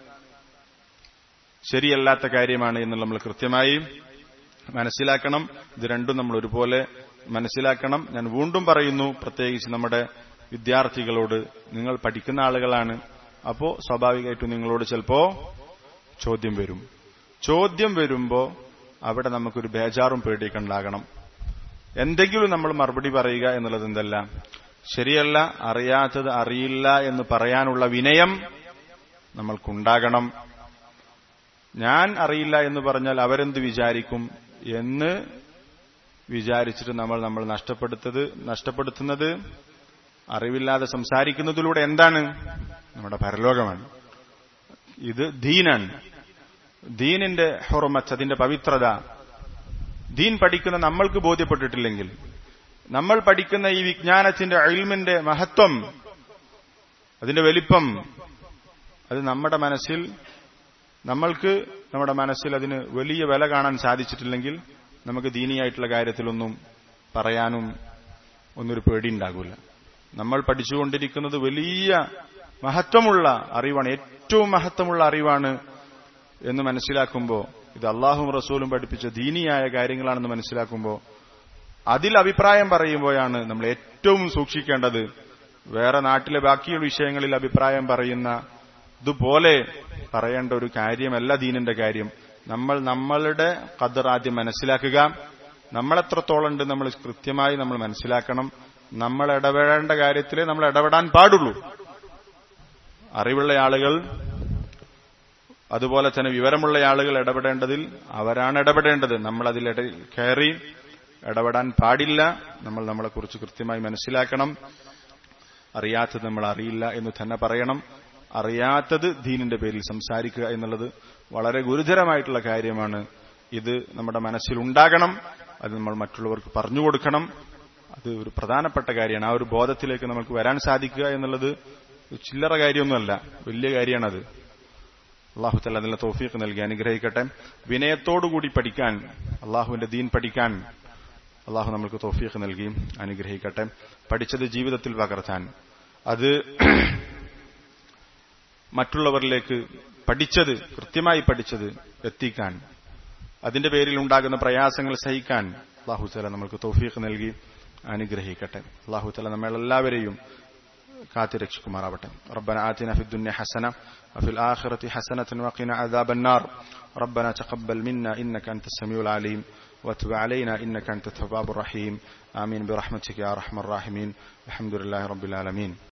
ശരിയല്ലാത്ത കാര്യമാണ് എന്ന് നമ്മൾ കൃത്യമായി മനസ്സിലാക്കണം ഇത് രണ്ടും നമ്മൾ ഒരുപോലെ മനസ്സിലാക്കണം ഞാൻ വീണ്ടും പറയുന്നു പ്രത്യേകിച്ച് നമ്മുടെ വിദ്യാർത്ഥികളോട് നിങ്ങൾ പഠിക്കുന്ന ആളുകളാണ് അപ്പോ സ്വാഭാവികമായിട്ടും നിങ്ങളോട് ചിലപ്പോ ചോദ്യം വരും ചോദ്യം വരുമ്പോ അവിടെ നമുക്കൊരു ബേജാറും പേടിയൊക്കെ ഉണ്ടാകണം എന്തെങ്കിലും നമ്മൾ മറുപടി പറയുക എന്നുള്ളത് എന്തല്ല ശരിയല്ല അറിയാത്തത് അറിയില്ല എന്ന് പറയാനുള്ള വിനയം നമ്മൾക്കുണ്ടാകണം ഞാൻ അറിയില്ല എന്ന് പറഞ്ഞാൽ അവരെന്ത് വിചാരിക്കും എന്ന് വിചാരിച്ചിട്ട് നമ്മൾ നമ്മൾ നഷ്ടപ്പെടുത്തത് നഷ്ടപ്പെടുത്തുന്നത് അറിവില്ലാതെ സംസാരിക്കുന്നതിലൂടെ എന്താണ് നമ്മുടെ പരലോകമാണ് ഇത് ദീനാണ് ദീനിന്റെ ഹൊറമച്ച് അതിന്റെ പവിത്രത ദീൻ പഠിക്കുന്ന നമ്മൾക്ക് ബോധ്യപ്പെട്ടിട്ടില്ലെങ്കിൽ നമ്മൾ പഠിക്കുന്ന ഈ വിജ്ഞാനത്തിന്റെ അയിൽമിന്റെ മഹത്വം അതിന്റെ വലിപ്പം അത് നമ്മുടെ മനസ്സിൽ നമ്മൾക്ക് നമ്മുടെ മനസ്സിൽ അതിന് വലിയ വില കാണാൻ സാധിച്ചിട്ടില്ലെങ്കിൽ നമുക്ക് ദീനിയായിട്ടുള്ള കാര്യത്തിലൊന്നും പറയാനും ഒന്നൊരു പേടിയുണ്ടാകില്ല നമ്മൾ പഠിച്ചുകൊണ്ടിരിക്കുന്നത് വലിയ മഹത്വമുള്ള അറിവാണ് ഏറ്റവും മഹത്വമുള്ള അറിവാണ് എന്ന് മനസ്സിലാക്കുമ്പോൾ ഇത് അള്ളാഹും റസൂലും പഠിപ്പിച്ച ദീനിയായ കാര്യങ്ങളാണെന്ന് മനസ്സിലാക്കുമ്പോൾ അതിൽ അഭിപ്രായം പറയുമ്പോഴാണ് നമ്മൾ ഏറ്റവും സൂക്ഷിക്കേണ്ടത് വേറെ നാട്ടിലെ ബാക്കിയുള്ള വിഷയങ്ങളിൽ അഭിപ്രായം പറയുന്ന ഇതുപോലെ പറയേണ്ട ഒരു കാര്യമല്ല ദീനിന്റെ കാര്യം നമ്മൾ നമ്മളുടെ കദർ ആദ്യം മനസ്സിലാക്കുക നമ്മളെത്രത്തോളം ഉണ്ട് നമ്മൾ കൃത്യമായി നമ്മൾ മനസ്സിലാക്കണം നമ്മൾ ഇടപെടേണ്ട കാര്യത്തിലേ നമ്മൾ ഇടപെടാൻ പാടുള്ളൂ അറിവുള്ള ആളുകൾ അതുപോലെ തന്നെ വിവരമുള്ള ആളുകൾ ഇടപെടേണ്ടതിൽ അവരാണ് ഇടപെടേണ്ടത് നമ്മൾ അതിൽ കയറി ഇടപെടാൻ പാടില്ല നമ്മൾ നമ്മളെക്കുറിച്ച് കൃത്യമായി മനസ്സിലാക്കണം അറിയാത്തത് നമ്മൾ അറിയില്ല എന്ന് തന്നെ പറയണം അറിയാത്തത് ദീനിന്റെ പേരിൽ സംസാരിക്കുക എന്നുള്ളത് വളരെ ഗുരുതരമായിട്ടുള്ള കാര്യമാണ് ഇത് നമ്മുടെ മനസ്സിലുണ്ടാകണം അത് നമ്മൾ മറ്റുള്ളവർക്ക് പറഞ്ഞു കൊടുക്കണം അത് ഒരു പ്രധാനപ്പെട്ട കാര്യമാണ് ആ ഒരു ബോധത്തിലേക്ക് നമുക്ക് വരാൻ സാധിക്കുക എന്നുള്ളത് ചില്ലറ കാര്യമൊന്നുമല്ല വലിയ കാര്യമാണത് അള്ളാഹു തല അതിനുള്ള തോഫീക്ക് നൽകി അനുഗ്രഹിക്കട്ടെ വിനയത്തോടുകൂടി പഠിക്കാൻ അള്ളാഹുവിന്റെ ദീൻ പഠിക്കാൻ അള്ളാഹു നമ്മൾക്ക് തോഫീക്ക് നൽകി അനുഗ്രഹിക്കട്ടെ പഠിച്ചത് ജീവിതത്തിൽ പകർത്താൻ അത് മറ്റുള്ളവരിലേക്ക് പഠിച്ചത് കൃത്യമായി പഠിച്ചത് എത്തിക്കാൻ അതിന്റെ പേരിൽ ഉണ്ടാകുന്ന പ്രയാസങ്ങൾ സഹിക്കാൻ അള്ളാഹു തല നമ്മൾക്ക് തോഫീക്ക് നൽകി അനുഗ്രഹിക്കട്ടെ അള്ളാഹു തല നമ്മളെല്ലാവരെയും കാത്തിരക്ഷിക്കുമാറാവട്ടെ ربنا آتنا في الدنيا حسنة وفي الآخرة حسنة وقنا عذاب النار ربنا تقبل منا إنك أنت السميع العليم وتب علينا إنك أنت التواب الرحيم آمين برحمتك يا أرحم الراحمين الحمد لله رب العالمين